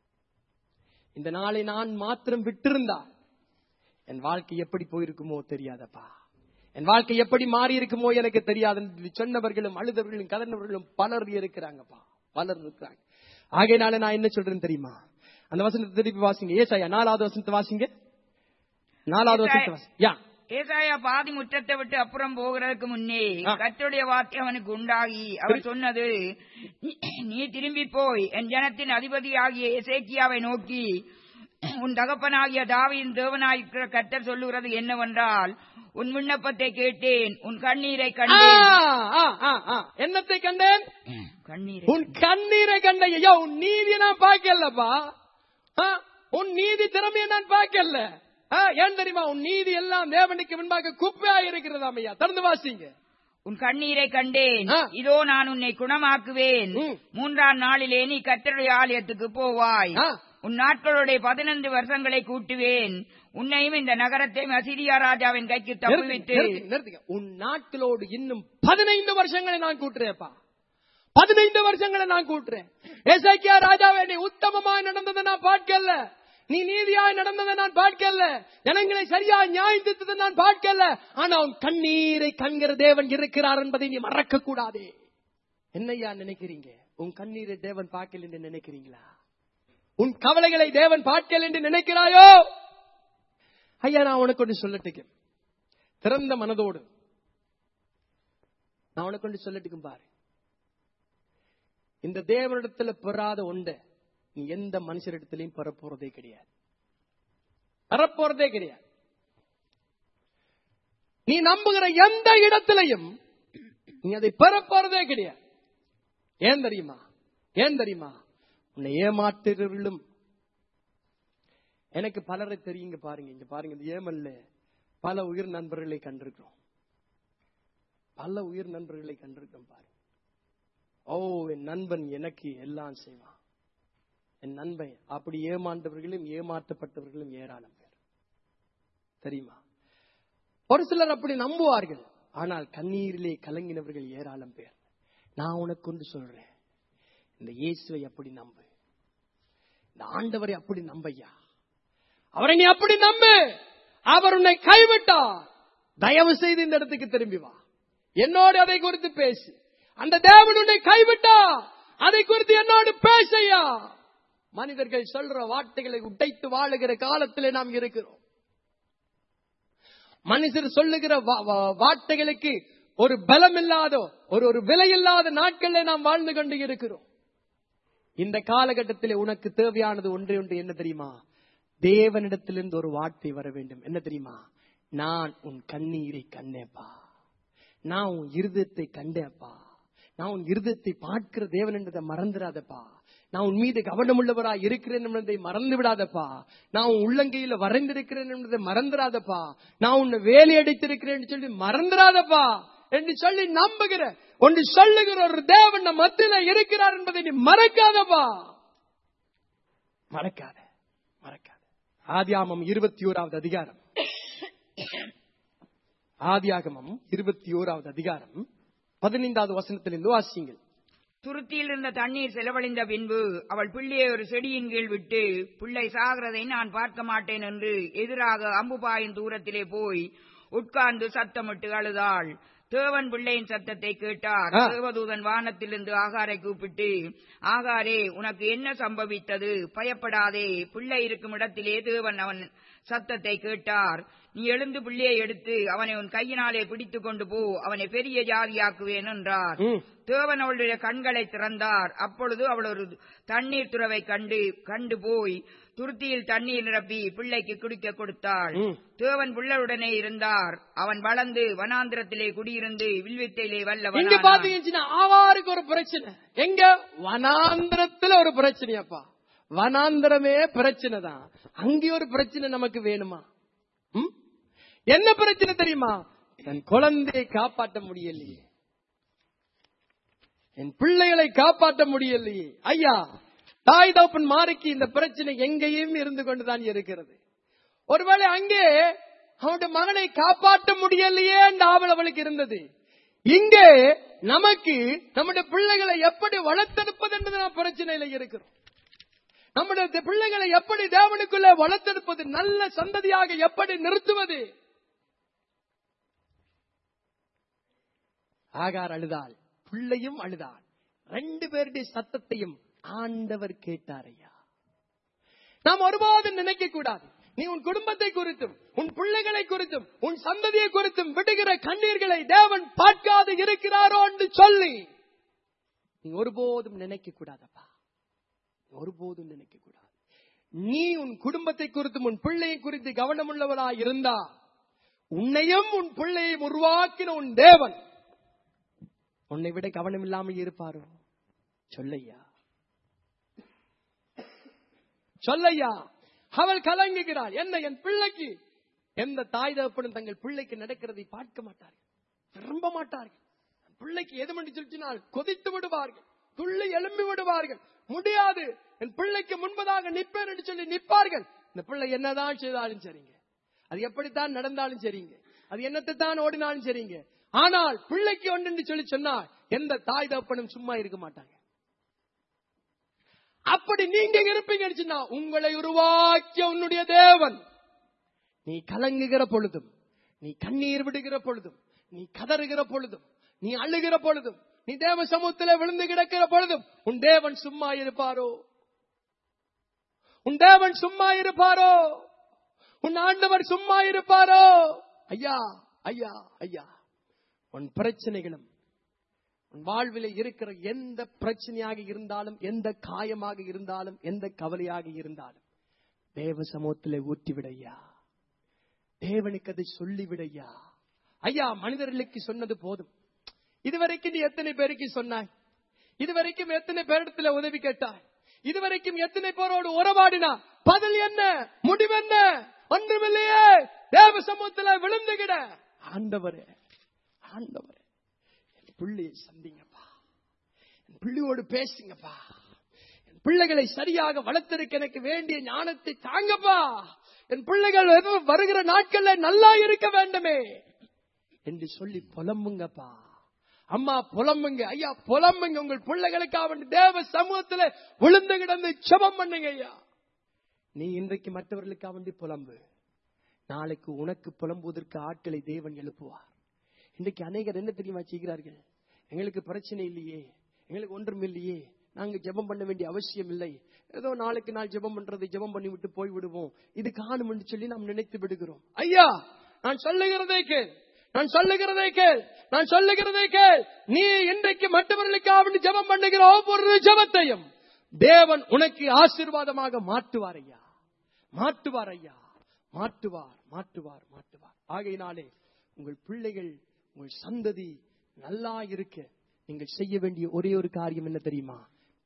இந்த நாளை நான் மாத்திரம் விட்டிருந்தால் என் வாழ்க்கை எப்படி போயிருக்குமோ தெரியாதப்பா என் வாழ்க்கை எப்படி மாறி இருக்குமோ எனக்கு தெரியாது என்று சொன்னவர்களும் அழுதவர்களும் கதர்ந்தவர்களும் பலர் இருக்கிறாங்கப்பா பலர் இருக்கிறாங்க ஆகையினால நான் என்ன சொல்றேன் தெரியுமா அந்த வசனத்தை திருப்பி வாசிங்க ஏசாயா நாலாவது வசனத்தை வாசிங்க நாலாவது வசனத்தை வாசிங்க யா ஏசாயா பாதி முற்றத்தை விட்டு அப்புறம் போகிறதுக்கு முன்னே ஆ. கர்த்தருடைய வார்த்தை அவனுக்கு உண்டாகி அவர் சொன்னது "நீ- நீ திரும்பி போய் என் ஜனத்தின் அதிபதியாகிய எசேக்கியாவை நோக்கி உன் தகப்பனாகிய தாவியின் தேவனாயிருக்கிற கர்த்தர் சொல்லுகிறது என்னவென்றால் உன் விண்ணப்பத்தை கேட்டேன் உன் கண்ணீரை ஆ, கண்டேன் ஆ, ஆ, ஆ. என்னத்தை கண்டேன் கண்ணீரை உன் கண்ணீரை கண்ட ஐயா உன் நீதியை நான் பார்க்கலப்பா ஆ, உன் நீதி திறமையை நான் பார்க்கல ஆ, ஏன் தெரியுமா உன் நீதி எல்லாம் தேவனுக்கு முன்பாக குப்பையா இருக்கிறதாம் ஐயா திறந்து வாசிங்க உன் கண்ணீரை கண்டேன் ஆ. இதோ நான் உன்னை குணமாக்குவேன் ம். மூன்றாம் நாளிலே நீ கர்த்தருடைய ஆலயத்துக்கு போவாய் ஆ. உன் நாட்களுடைய பதினைந்து வருஷங்களை கூட்டுவேன் உன்னையும் இந்த நகரத்தையும் அசிரியா ராஜாவின் கைக்கு நிறுத்துங்க, தப்புவித்து நிறுத்துங்க, நிறுத்துங்க. உன் நாட்களோடு இன்னும் பதினைந்து வருஷங்களை நான் கூட்டுறேன்ப்பா பதினைந்து வருஷங்களை நான் கூட்டுறேன் எசைக்கியா ராஜாவே நீ உத்தமமாய் நடந்ததை நான் பார்க்கல நீ நீதியாய் நடந்ததை நான் பார்க்கல ஜனங்களை சரியாய் நியாயந்ததை நான் பார்க்கல ஆனா உன் கண்ணீரை கண்கிற தேவன் இருக்கிறார் என்பதை நீ மறக்க கூடாதே என்னையா நினைக்கிறீங்க உன் கண்ணீரை தேவன் பார்க்கல என்று நினைக்கிறீங்களா உன் கவலைகளை தேவன் பார்க்கல என்று நினைக்கிறாயோ ஐயா நான் உனக்கு ஒன்று சொல்லட்டுக்கு திறந்த மனதோடு நான் உனக்கு ஒன்று சொல்லட்டுக்கும் பாரு இந்த தேவனிடத்துல பெறாத ஒண்ட நீ எந்த மனுஷரிடத்திலையும் பெற போறதே கிடையாது பெறப்போறதே கிடையாது நீ நம்புகிற எந்த இடத்திலையும் நீ அதை பெற போறதே கிடையாது ஏன் தெரியுமா ஏன் தெரியுமா உன்னை ஏமாற்றுகிறவர்களும் எனக்கு பலரை தெரியுங்க பாருங்க இங்க பாருங்க இந்த ஏமல்ல பல உயிர் நண்பர்களை கண்டிருக்கிறோம் பல உயிர் நண்பர்களை கண்டிருக்கிறோம் பாருங்க ஓ என் நண்பன் எனக்கு எல்லாம் செய்வான் என் நண்பன் அப்படி ஏமாண்டவர்களும் ஏமாற்றப்பட்டவர்களும் ஏராளம் பேர் தெரியுமா ஒரு சிலர் அப்படி நம்புவார்கள் ஆனால் கண்ணீரிலே கலங்கினவர்கள் ஏராளம் பேர் நான் உனக்கு ஒன்று சொல்றேன் இந்த இயேசுவை அப்படி நம்பு இந்த ஆண்டவரை அப்படி நம்பையா அவரை நீ அப்படி நம்பு அவர் உன்னை கைவிட்டார் தயவு செய்து இந்த இடத்துக்கு திரும்பி வா என்னோடு அதை குறித்து பேசு அந்த தேவன் உன்னை கைவிட்டா அதை குறித்து என்னோடு பேசையா மனிதர்கள் சொல்ற வார்த்தைகளை உடைத்து வாழுகிற காலத்திலே நாம் இருக்கிறோம் மனுஷர் சொல்லுகிற வா- வா- வார்த்தைகளுக்கு ஒரு பலம் இல்லாத ஒரு ஒரு விலை இல்லாத நாட்களில் நாம் வாழ்ந்து கொண்டு இருக்கிறோம் இந்த காலகட்டத்திலே உனக்கு தேவையானது ஒன்றே ஒன்று என்ன தெரியுமா தேவனிடத்திலிருந்து ஒரு வார்த்தை வர வேண்டும் என்ன தெரியுமா நான் உன் கண்ணீரை கண்டேப்பா நான் உன் இருதயத்தை கண்டேப்பா நான் உன் இருதயத்தை பார்க்கிற தேவன் என்றதை மறந்துடாதப்பா நான் உன் மீது கவனமுள்ளவரா இருக்கிறேன் என்பதை மறந்து விடாதப்பா நான் உன் உள்ளங்கையில வரைந்திருக்கிறேன் என்பதை மறந்துடாதப்பா நான் உன்னை வேலையடித்திருக்கிறேன் சொல்லி மறந்துடாதப்பா என்று சொல்லி நம்புகிற ஒன்று சொல்லுகிற ஒரு தேவன் நம் மத்தியில இருக்கிறார் என்பதை நீ மறக்காதப்பா மறக்காத மறக்காத ஆதியாமம் இருபத்தி ஓராவது அதிகாரம் ஆதியாகமம் இருபத்தி ஓராவது அதிகாரம் பதினைந்தாவது வசனத்திலிருந்து வாசியுங்கள் துருத்தியில் இருந்த தண்ணீர் செலவழிந்த பின்பு அவள் பிள்ளையை ஒரு செடியின் கீழ் விட்டு பிள்ளை சாகிறதை நான் பார்க்க மாட்டேன் என்று எதிராக அம்புபாயின் தூரத்திலே போய் உட்கார்ந்து சத்தமிட்டு அழுதாள் தேவன் பிள்ளையின் சத்தத்தை கேட்டார் ஆ. தேவதூதன் வானத்திலிருந்து ஆகாரை கூப்பிட்டு ஆகாரே உனக்கு என்ன சம்பவித்தது பயப்படாதே பிள்ளை இருக்கும் இடத்திலே தேவன் அவன் சத்தத்தை கேட்டார் நீ எழுந்து பிள்ளையை எடுத்து அவனை உன் கையினாலே பிடித்துக் கொண்டு போ அவனை பெரிய ஜாதியாக்குவேன் என்றார் ம். தேவன் அவளுடைய கண்களை திறந்தார் அப்பொழுது அவள் ஒரு தண்ணீர் துறவை கண்டு கண்டு போய் துருத்தியில் தண்ணீர் நிரப்பி பிள்ளைக்கு குடிக்க கொடுத்தாள் ம். தேவன் பிள்ளையுடனே இருந்தார் அவன் வளர்ந்து வனாந்திரத்திலே குடியிருந்து வில்வித்தையிலே இங்க வல்லவனானான் பாத்தீங்கன்னா ஆவாருக்கு ஒரு பிரச்சனை எங்க வனாந்திரத்துல ஒரு பிரச்சனையாப்பா வனாந்திரமே பிரச்சனை தான் அங்கே ஒரு பிரச்சனை நமக்கு வேணுமா ம்? என்ன பிரச்சனை தெரியுமா தன் குழந்தையை காப்பாற்ற முடியலையே என் பிள்ளைகளை காப்பாற்ற முடியலையே ஐயா தாய் தகப்பன் மாறிக்கு இந்த பிரச்சனை எங்கேயும் இருந்து கொண்டுதான் இருக்கிறது ஒருவேளை அங்கே அவனுடைய மகனை காப்பாற்ற முடியலையே என்ற ஆவல் அவளுக்கு இருந்தது இங்கே நமக்கு நம்முடைய பிள்ளைகளை எப்படி வளர்த்தெடுப்பது என்பது நாம் பிரச்சனையில இருக்கிறோம் நம்முடைய பிள்ளைகளை எப்படி தேவனுக்குள்ள வளர்த்தெடுப்பது நல்ல சந்ததியாக எப்படி நிறுத்துவது ஆகார் அழுதாள் பிள்ளையும் அழுதாள் ரெண்டு பேருடைய சத்தத்தையும் ஆண்டவர் கேட்டார் ஐயா நாம் ஒருபோதும் நினைக்க கூடாது நீ உன் குடும்பத்தை குறித்தும் உன் பிள்ளைகளை குறித்தும் உன் சந்ததியை குறித்தும் விடுகிற கண்ணீர்களை தேவன் பார்க்காது இருக்கிறாரோ என்று சொல்லி நீ ஒருபோதும் நினைக்க கூடாதப்பா ஒருபோதும் நினைக்க கூடாது நீ உன் குடும்பத்தை குறித்தும் உன் பிள்ளையை குறித்து கவனமுள்ளவரா இருந்தா உன்னையும் உன் பிள்ளையும் உருவாக்கின உன் தேவன் உன்னை விட கவனம் இல்லாமல் இருப்பாரோ சொல்லையா சொல்லையா அவள் கலங்குகிறாள் என்ன என் பிள்ளைக்கு எந்த தாய் தகப்பனும் தங்கள் பிள்ளைக்கு நடக்கிறதை பார்க்க மாட்டார்கள் விரும்ப மாட்டார்கள் பிள்ளைக்கு எது பண்ணி சொல்லினால் கொதித்து விடுவார்கள் துள்ளி எழும்பி விடுவார்கள் முடியாது என் பிள்ளைக்கு முன்பதாக நிற்பேன் என்று சொல்லி நிற்பார்கள் இந்த பிள்ளை என்னதான் செய்தாலும் சரிங்க அது எப்படித்தான் நடந்தாலும் சரிங்க அது என்னத்தை தான் ஓடினாலும் சரிங்க ஆனால் பிள்ளைக்கு ஒன்று என்று சொல்லி சொன்னால் எந்த தாய் தகப்பனும் சும்மா இருக்க மாட்டாங்க அப்படி நீங்க இருப்பீங்கன்னு சொன்னா உங்களை உருவாக்கிய உன்னுடைய தேவன் நீ கலங்குகிற பொழுதும் நீ கண்ணீர் விடுகிற பொழுதும் நீ கதறுகிற பொழுதும் நீ அழுகிற பொழுதும் நீ தேவ சமூகத்திலே விழுந்து கிடக்கிற பொழுதும் உன் தேவன் சும்மா இருப்பாரோ உன் தேவன் சும்மா இருப்பாரோ உன் ஆண்டவர் சும்மா இருப்பாரோ ஐயா ஐயா ஐயா உன் பிரச்சனைகளும் உன் வாழ்விலே இருக்கிற எந்த பிரச்சனையாக இருந்தாலும் எந்த காயமாக இருந்தாலும் எந்த கவலையாக இருந்தாலும் தேவ சமூகத்திலே ஊற்றிவிடையா தேவனுக்கு அதை சொல்லிவிடையா ஐயா மனிதர்களுக்கு சொன்னது போதும் இதுவரைக்கும் நீ எத்தனை பேருக்கு சொன்னாய் இதுவரைக்கும் எத்தனை பேரிடத்துல உதவி கேட்டாய் இதுவரைக்கும் எத்தனை பேரோடு உறவாடினா பதில் என்ன முடிவு என்ன ஒன்றுமில்லையே தேவ சமூகத்துல விழுந்துகிட ஆண்டவரே ஆண்டவரே என் பிள்ளையை சந்திங்கப்பா என் பிள்ளையோடு பேசுங்கப்பா என் பிள்ளைகளை சரியாக வளர்த்திருக்க எனக்கு வேண்டிய ஞானத்தை தாங்கப்பா என் பிள்ளைகள் எதுவும் வருகிற நாட்கள்ல நல்லா இருக்க வேண்டுமே என்று சொல்லி புலம்புங்கப்பா அம்மா புலம்புங்க ஐயா புலம்புங்க உங்கள் பிள்ளைகளுக்காக வேண்டி தேவ சமூகத்துல விழுந்து கிடந்து ஜெபம் பண்ணுங்க ஐயா நீ இன்றைக்கு மற்றவர்களுக்காக வேண்டி புலம்பு நாளைக்கு உனக்கு புலம்புவதற்கு ஆட்களை தேவன் எழுப்புவார் இன்றைக்கு அநேகர் என்ன தெரியுமா செய்கிறார்கள் எங்களுக்கு பிரச்சனை இல்லையே எங்களுக்கு ஒன்றும் இல்லையே நாங்க ஜெபம் பண்ண வேண்டிய அவசியம் இல்லை ஏதோ நாளைக்கு நாள் ஜெபம் பண்றது ஜெபம் பண்ணி விட்டு போய் விடுவோம் இது காணும் என்று சொல்லி நாம் நினைத்து விடுகிறோம் ஐயா நான் சொல்லுகிறதை கேள் நான் சொல்லுகிறதை கேள் நான் சொல்லுகிறதை கேள் நீ இன்றைக்கு மற்றவர்களுக்காக வேண்டி ஜெபம் பண்ணுகிற ஒவ்வொரு ஜெபத்தையும் தேவன் உனக்கு ஆசீர்வாதமாக மாற்றுவார் ஐயா மாற்றுவார் ஐயா மாற்றுவார் மாற்றுவார் மாற்றுவார் ஆகையினாலே உங்கள் பிள்ளைகள் உங்கள் சந்ததி நல்லா இருக்க நீங்கள் செய்ய வேண்டிய ஒரே ஒரு காரியம் என்ன தெரியுமா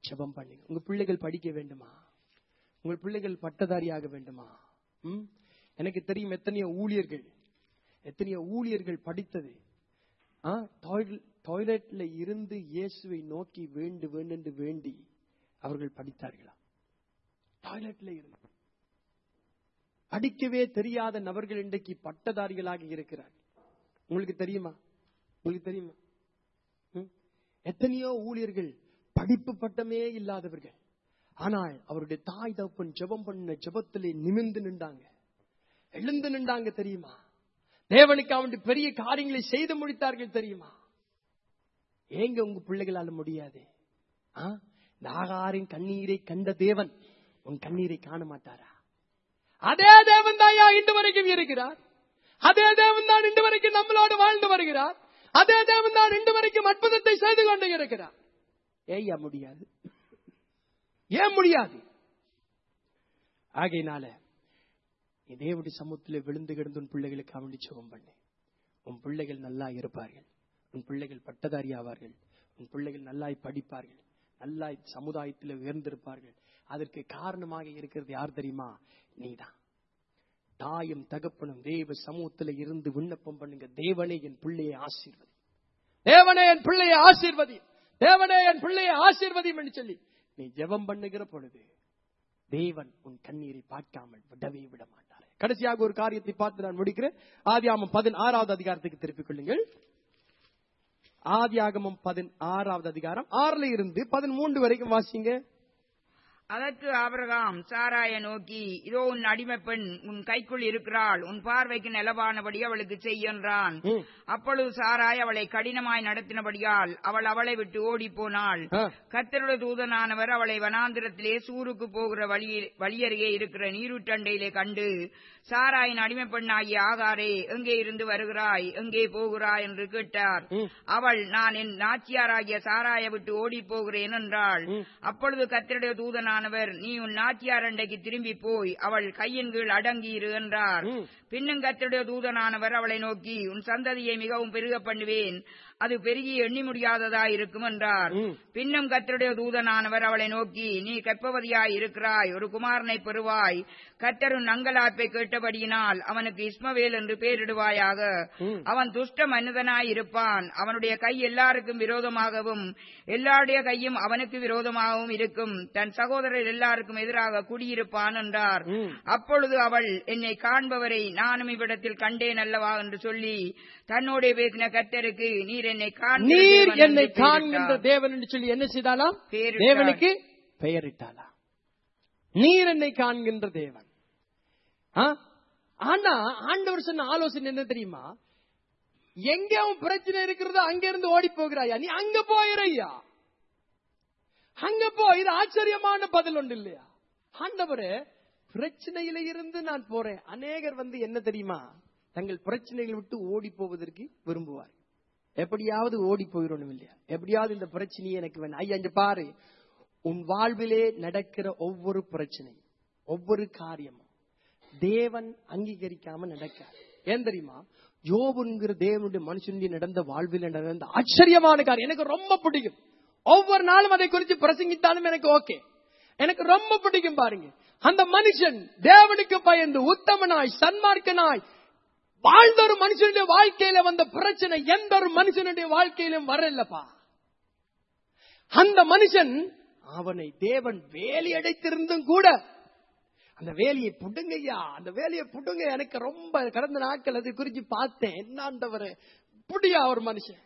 ஜெபம் பண்ணுங்க உங்க பிள்ளைகள் படிக்க வேண்டுமா உங்கள் பிள்ளைகள் பட்டதாரியாக வேண்டுமா ம்? எனக்கு தெரியும் எத்தனையோ ஊழியர்கள் எத்தனையோ ஊழியர்கள் படித்தது ஆ, டாய்ல- டாய்லெட்ல இருந்து இயேசுவை நோக்கி வேண்டு வேண்டு வேண்டி அவர்கள் படித்தார்களா டாய்லெட்ல இருந்து படிக்கவே தெரியாத நபர்கள் இன்றைக்கு பட்டதாரிகளாக இருக்கிறார்கள் உங்களுக்கு தெரியுமா உங்களுக்கு தெரியுமா ம்? எத்தனையோ ஊழியர்கள் படிப்பு பட்டமே இல்லாதவர்கள் ஆனால் அவருடைய தாய் தகப்பன் ஜெபம் பண்ண ஜெபத்திலே நிமிர்ந்து நின்றாங்க எழுந்து நின்றாங்க தெரியுமா தேவனுக்கு அவனுடைய பெரிய காரியங்களை செய்து முடித்தார்கள் தெரியுமா ஏங்க உங்க பிள்ளைகளால முடியாது ஆ? நாகாரின் கண்ணீரை கண்ட தேவன் உன் கண்ணீரை காண மாட்டாரா அதே தேவன் தான் இன்று வரைக்கும் இருக்கிறார் அதே தேவன் தான் இன்று வரைக்கும் நம்மளோடு வாழ்ந்து வருகிறார் அதே தேவன் தான் இன்று வரைக்கும் அற்புதத்தை செய்து கொண்டு இருக்கிறார் ஏய்யா முடியாது ஏன் முடியாது ஆகையினால நீ தேவனுடைய சமூகத்தில் விழுந்து கிடந்து உன் பிள்ளைகளுக்கு அவண்டி சுகம் பண்ணு உன் பிள்ளைகள் நல்லா இருப்பார்கள் உன் பிள்ளைகள் பட்டதாரி ஆவார்கள் உன் பிள்ளைகள் நல்லாய் படிப்பார்கள் நல்லாய் சமுதாயத்தில் உயர்ந்திருப்பார்கள் அதற்கு காரணமாக இருக்கிறது யார் தெரியுமா நீதான் தாயும் தகப்பனும் தேவ சமூகத்தில் இருந்து விண்ணப்பம் பண்ணுங்க தேவனே என் பிள்ளையை ஆசீர்வதி தேவனே என் பிள்ளையை ஆசீர்வதி தேவனே என் பிள்ளையை ஆசீர்வதியும் என்று சொல்லி நீ ஜெபம் பண்ணுகிற பொழுது தேவன் உன் கண்ணீரை பார்க்காமல் விடவே விட மாட்டார் கடைசியாக ஒரு காரியத்தை பார்த்து நான் முடிக்கிறேன் ஆதியாமம் பதினாறாவது அதிகாரத்துக்கு திருப்பிக் கொள்ளுங்கள் ஆதியாகமம் பதினாறாவது அதிகாரம் ஆறுல இருந்து பதிமூன்று வரைக்கும் வாசிங்க அதற்கு ஆபிரகாம் சாராய நோக்கி இதோ உன் அடிமை பெண் உன் கைக்குள் இருக்கிறாள் உன் பார்வைக்கு நிலவானபடி அவளுக்கு செய் என்றான் ம். அப்பொழுது சாராய் அவளை கடினமாய் நடத்தினபடியால் அவள் அவளை விட்டு ஓடிப் போனாள் ஆ. கர்த்தருடைய தூதனானவர் அவளை வனாந்திரத்திலே சூருக்கு போகிற வழியில் வழியருகே இருக்கிற நீருட்டண்டையிலே கண்டு சாராயின் அடிமை பெண்ணாகிய ஆகாரே எங்கே இருந்து வருகிறாய் எங்கே போகிறாய் என்று கேட்டார் ம். அவள் நான் என் நாச்சியாராகிய சாராயை விட்டு ஓடிப் போகிறேன் என்றாள் ம். அப்பொழுது கர்த்தருடைய தூதனானவர் நீ உன் நாச்சியார் அண்டைக்கு திரும்பி போய் அவள் கையின் கீழ் அடங்கியிரு என்றார் ம். பின்னும் கர்த்தருடைய தூதனானவர் அவளை நோக்கி உன் சந்ததியை மிகவும் பெருக பண்ணுவேன் அது பெருகி எண்ணி முடியாததா இருக்கும் என்றார் ம். பின்னும் கர்த்தருடைய தூதனானவர் அவளை நோக்கி நீ கற்பவதியாய் இருக்கிறாய் ஒரு குமாரனை பெறுவாய் கர்த்தரும் நங்கலாப்பை கேட்டபடியினால் அவனுக்கு இஸ்மவேல் என்று பெயரிடுவாயாக ம். அவன் துஷ்ட மனிதனாய் இருப்பான் அவனுடைய கை எல்லாருக்கும் விரோதமாகவும் எல்லாருடைய கையும் அவனுக்கு விரோதமாகவும் இருக்கும் தன் சகோதரர் எல்லாருக்கும் எதிராக குடியிருப்பான் என்றார் ம். அப்பொழுது அவள் என்னை காண்பவரை நானும் இவ்விடத்தில் கண்டேன் அல்லவா என்று சொல்லி தன்னோட பேசின கர்த்தருக்கு நீர் என்னை காண்கிற நீர் தேவன் என்னை என்று காண்கின்ற பெயரிட்டார். தேவன் என்று சொல்லி என்ன செய்தாலாம் பெயரிட்டார். தேவனுக்கு பெயரிட்டாளா நீர் என்னை காண்கின்ற தேவன் ஆ? ஆனா ஆண்டவர் சொன்ன ஆலோசனை என்ன தெரியுமா எங்க அவன் பிரச்சனை இருக்கிறதோ அங்க இருந்து ஓடி போகிறாயா நீ அங்க போயிரையா அங்க போ இது ஆச்சரியமான பதில் ஒன்று இல்லையா ஆண்டவரே பிரச்சனையில இருந்து நான் போறேன் அநேகர் வந்து என்ன தெரியுமா தங்கள் பிரச்சனைகளை விட்டு ஓடி போவதற்கு விரும்புவார் எப்படியாவது ஓடி போயிடணும் இல்லையா எப்படியாவது இந்த பிரச்சனையை எனக்கு வேணும் ஐயா இங்க பாரு உன் வாழ்விலே நடக்கிற ஒவ்வொரு பிரச்சனையும் ஒவ்வொரு காரியமும் தேவன் அங்கீகரிக்காம நடக்காது ஏன் தெரியுமா யோபுங்கிற தேவனுடைய மனுஷனுடைய நடந்த வாழ்வில் நடந்த ஆச்சரியமான காரியம் எனக்கு ரொம்ப பிடிக்கும் ஒவ்வொரு நாளும் அதை குறித்து பிரசங்கித்தாலும் எனக்கு ஓகே எனக்கு ரொம்ப பிடிக்கும் பாருங்க அந்த மனுஷன் தேவனுக்கு பயந்து உத்தமனாய் சன்மார்க்கனாய் வாழ்ந்த ஒரு மனுஷனுடைய வாழ்க்கையில வந்த பிரச்சனை எந்த ஒரு மனுஷனுடைய வாழ்க்கையிலும் வரலப்பா அந்த மனுஷன் அவனை தேவன் வேலி அடைத்திருந்தும் கூட அந்த வேலையை புடுங்கய்யா அந்த வேலையை புடுங்க எனக்கு ரொம்ப கடந்த நாட்கள் அது குறிச்சு பார்த்தேன் என்னாண்டவர் புடியா ஒரு மனுஷன்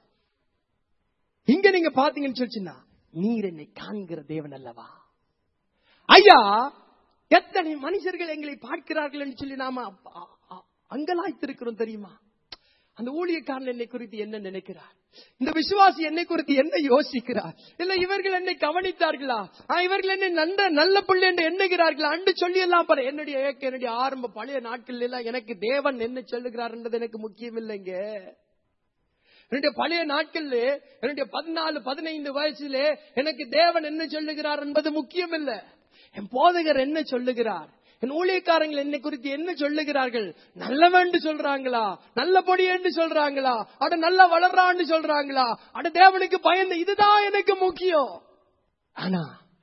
இங்க நீங்க பாத்தீங்கன்னு சொல்லிச்சுன்னா நீர் என்னை காண்கிற தேவன் அல்லவா ஐயா எத்தனை மனுஷர்கள் எங்களை பார்க்கிறார்கள் என்று சொல்லி நாம அ- அ- அ- அங்கலாய்த்திருக்கிறோம் தெரியுமா அந்த ஊழியக்காரன் என்னை குறித்து என்ன நினைக்கிறார் இந்த விசுவாசி என்னை குறித்து என்ன யோசிக்கிறார் இல்ல இவர்கள் என்னை கவனித்தார்களா ஆ, இவர்கள் என்னை நன்ற நல்ல பிள்ளை என்று எண்ணுகிறார்களா அன்று சொல்லி எல்லாம் பாரு என்னுடைய ஏக்க, என்னுடைய ஆரம்ப பழைய நாட்கள் எல்லாம் எனக்கு தேவன் என்ன சொல்லுகிறார் என்றது எனக்கு முக்கியம் இல்லைங்க என்னுடைய பழைய நாட்கள்ல என்னுடைய பதினாலு பதினைந்து வயசுல எனக்கு தேவன் என்ன சொல்லுகிறார் என்பது முக்கியம் இல்ல என் போதகர் என்ன சொல்லுகிறார் என் ஊழியக்காரங்கள் என்னை குறித்து என்ன சொல்லுகிறார்கள் நல்லவன் சொல்றாங்களா நல்லபடி என்று சொல்றாங்களா அட நல்ல வளர்றான்னு சொல்றாங்களா அட தேவனுக்கு பயந்து இதுதான் எனக்கு முக்கியம் ஆனா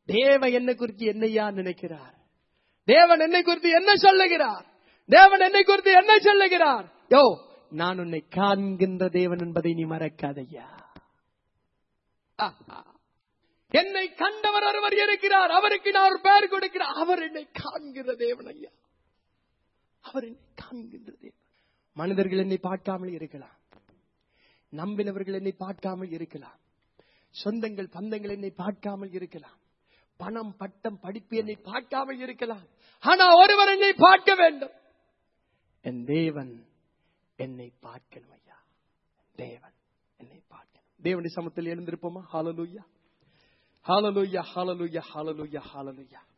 தேவன் என்னை குறித்து என்னையா நினைக்கிறார் தேவன் என்னை குறித்து என்ன சொல்லுகிறார் தேவன் என்னை குறித்து என்ன சொல்லுகிறார் யோ நான் உன்னை காண்கின்ற தேவன் என்பதை நீ மறக்காதையா ஆஹா. என்னை கண்டவர் ஒருவர் இருக்கிறார் அவருக்கு நான் ஒரு பெயர் கொடுக்கிறேன் அவர் என்னை காண்கிற தேவன் ஐயா அவர் என்னை காண்கின்ற தேவன் மனிதர்கள் என்னை பார்க்காமல் இருக்கலாம் நம்பினவர்கள் என்னை பார்க்காமல் இருக்கலாம் சொந்தங்கள் பந்தங்கள் என்னை பார்க்காமல் இருக்கலாம் பணம் பட்டம் படிப்பு என்னை பார்க்காமல் இருக்கலாம் ஆனா ஒருவர் என்னை பார்க்க வேண்டும் என் தேவன் என்னை பார்க்கணும் ஐயா தேவன் என்னை பார்க்கணும் தேவனுடைய சமத்தில் எழுந்திருப்போமா ஹாலலூயா ஹாலலூயா ஹாலலூயா ஹாலலூயா ஹாலலூயா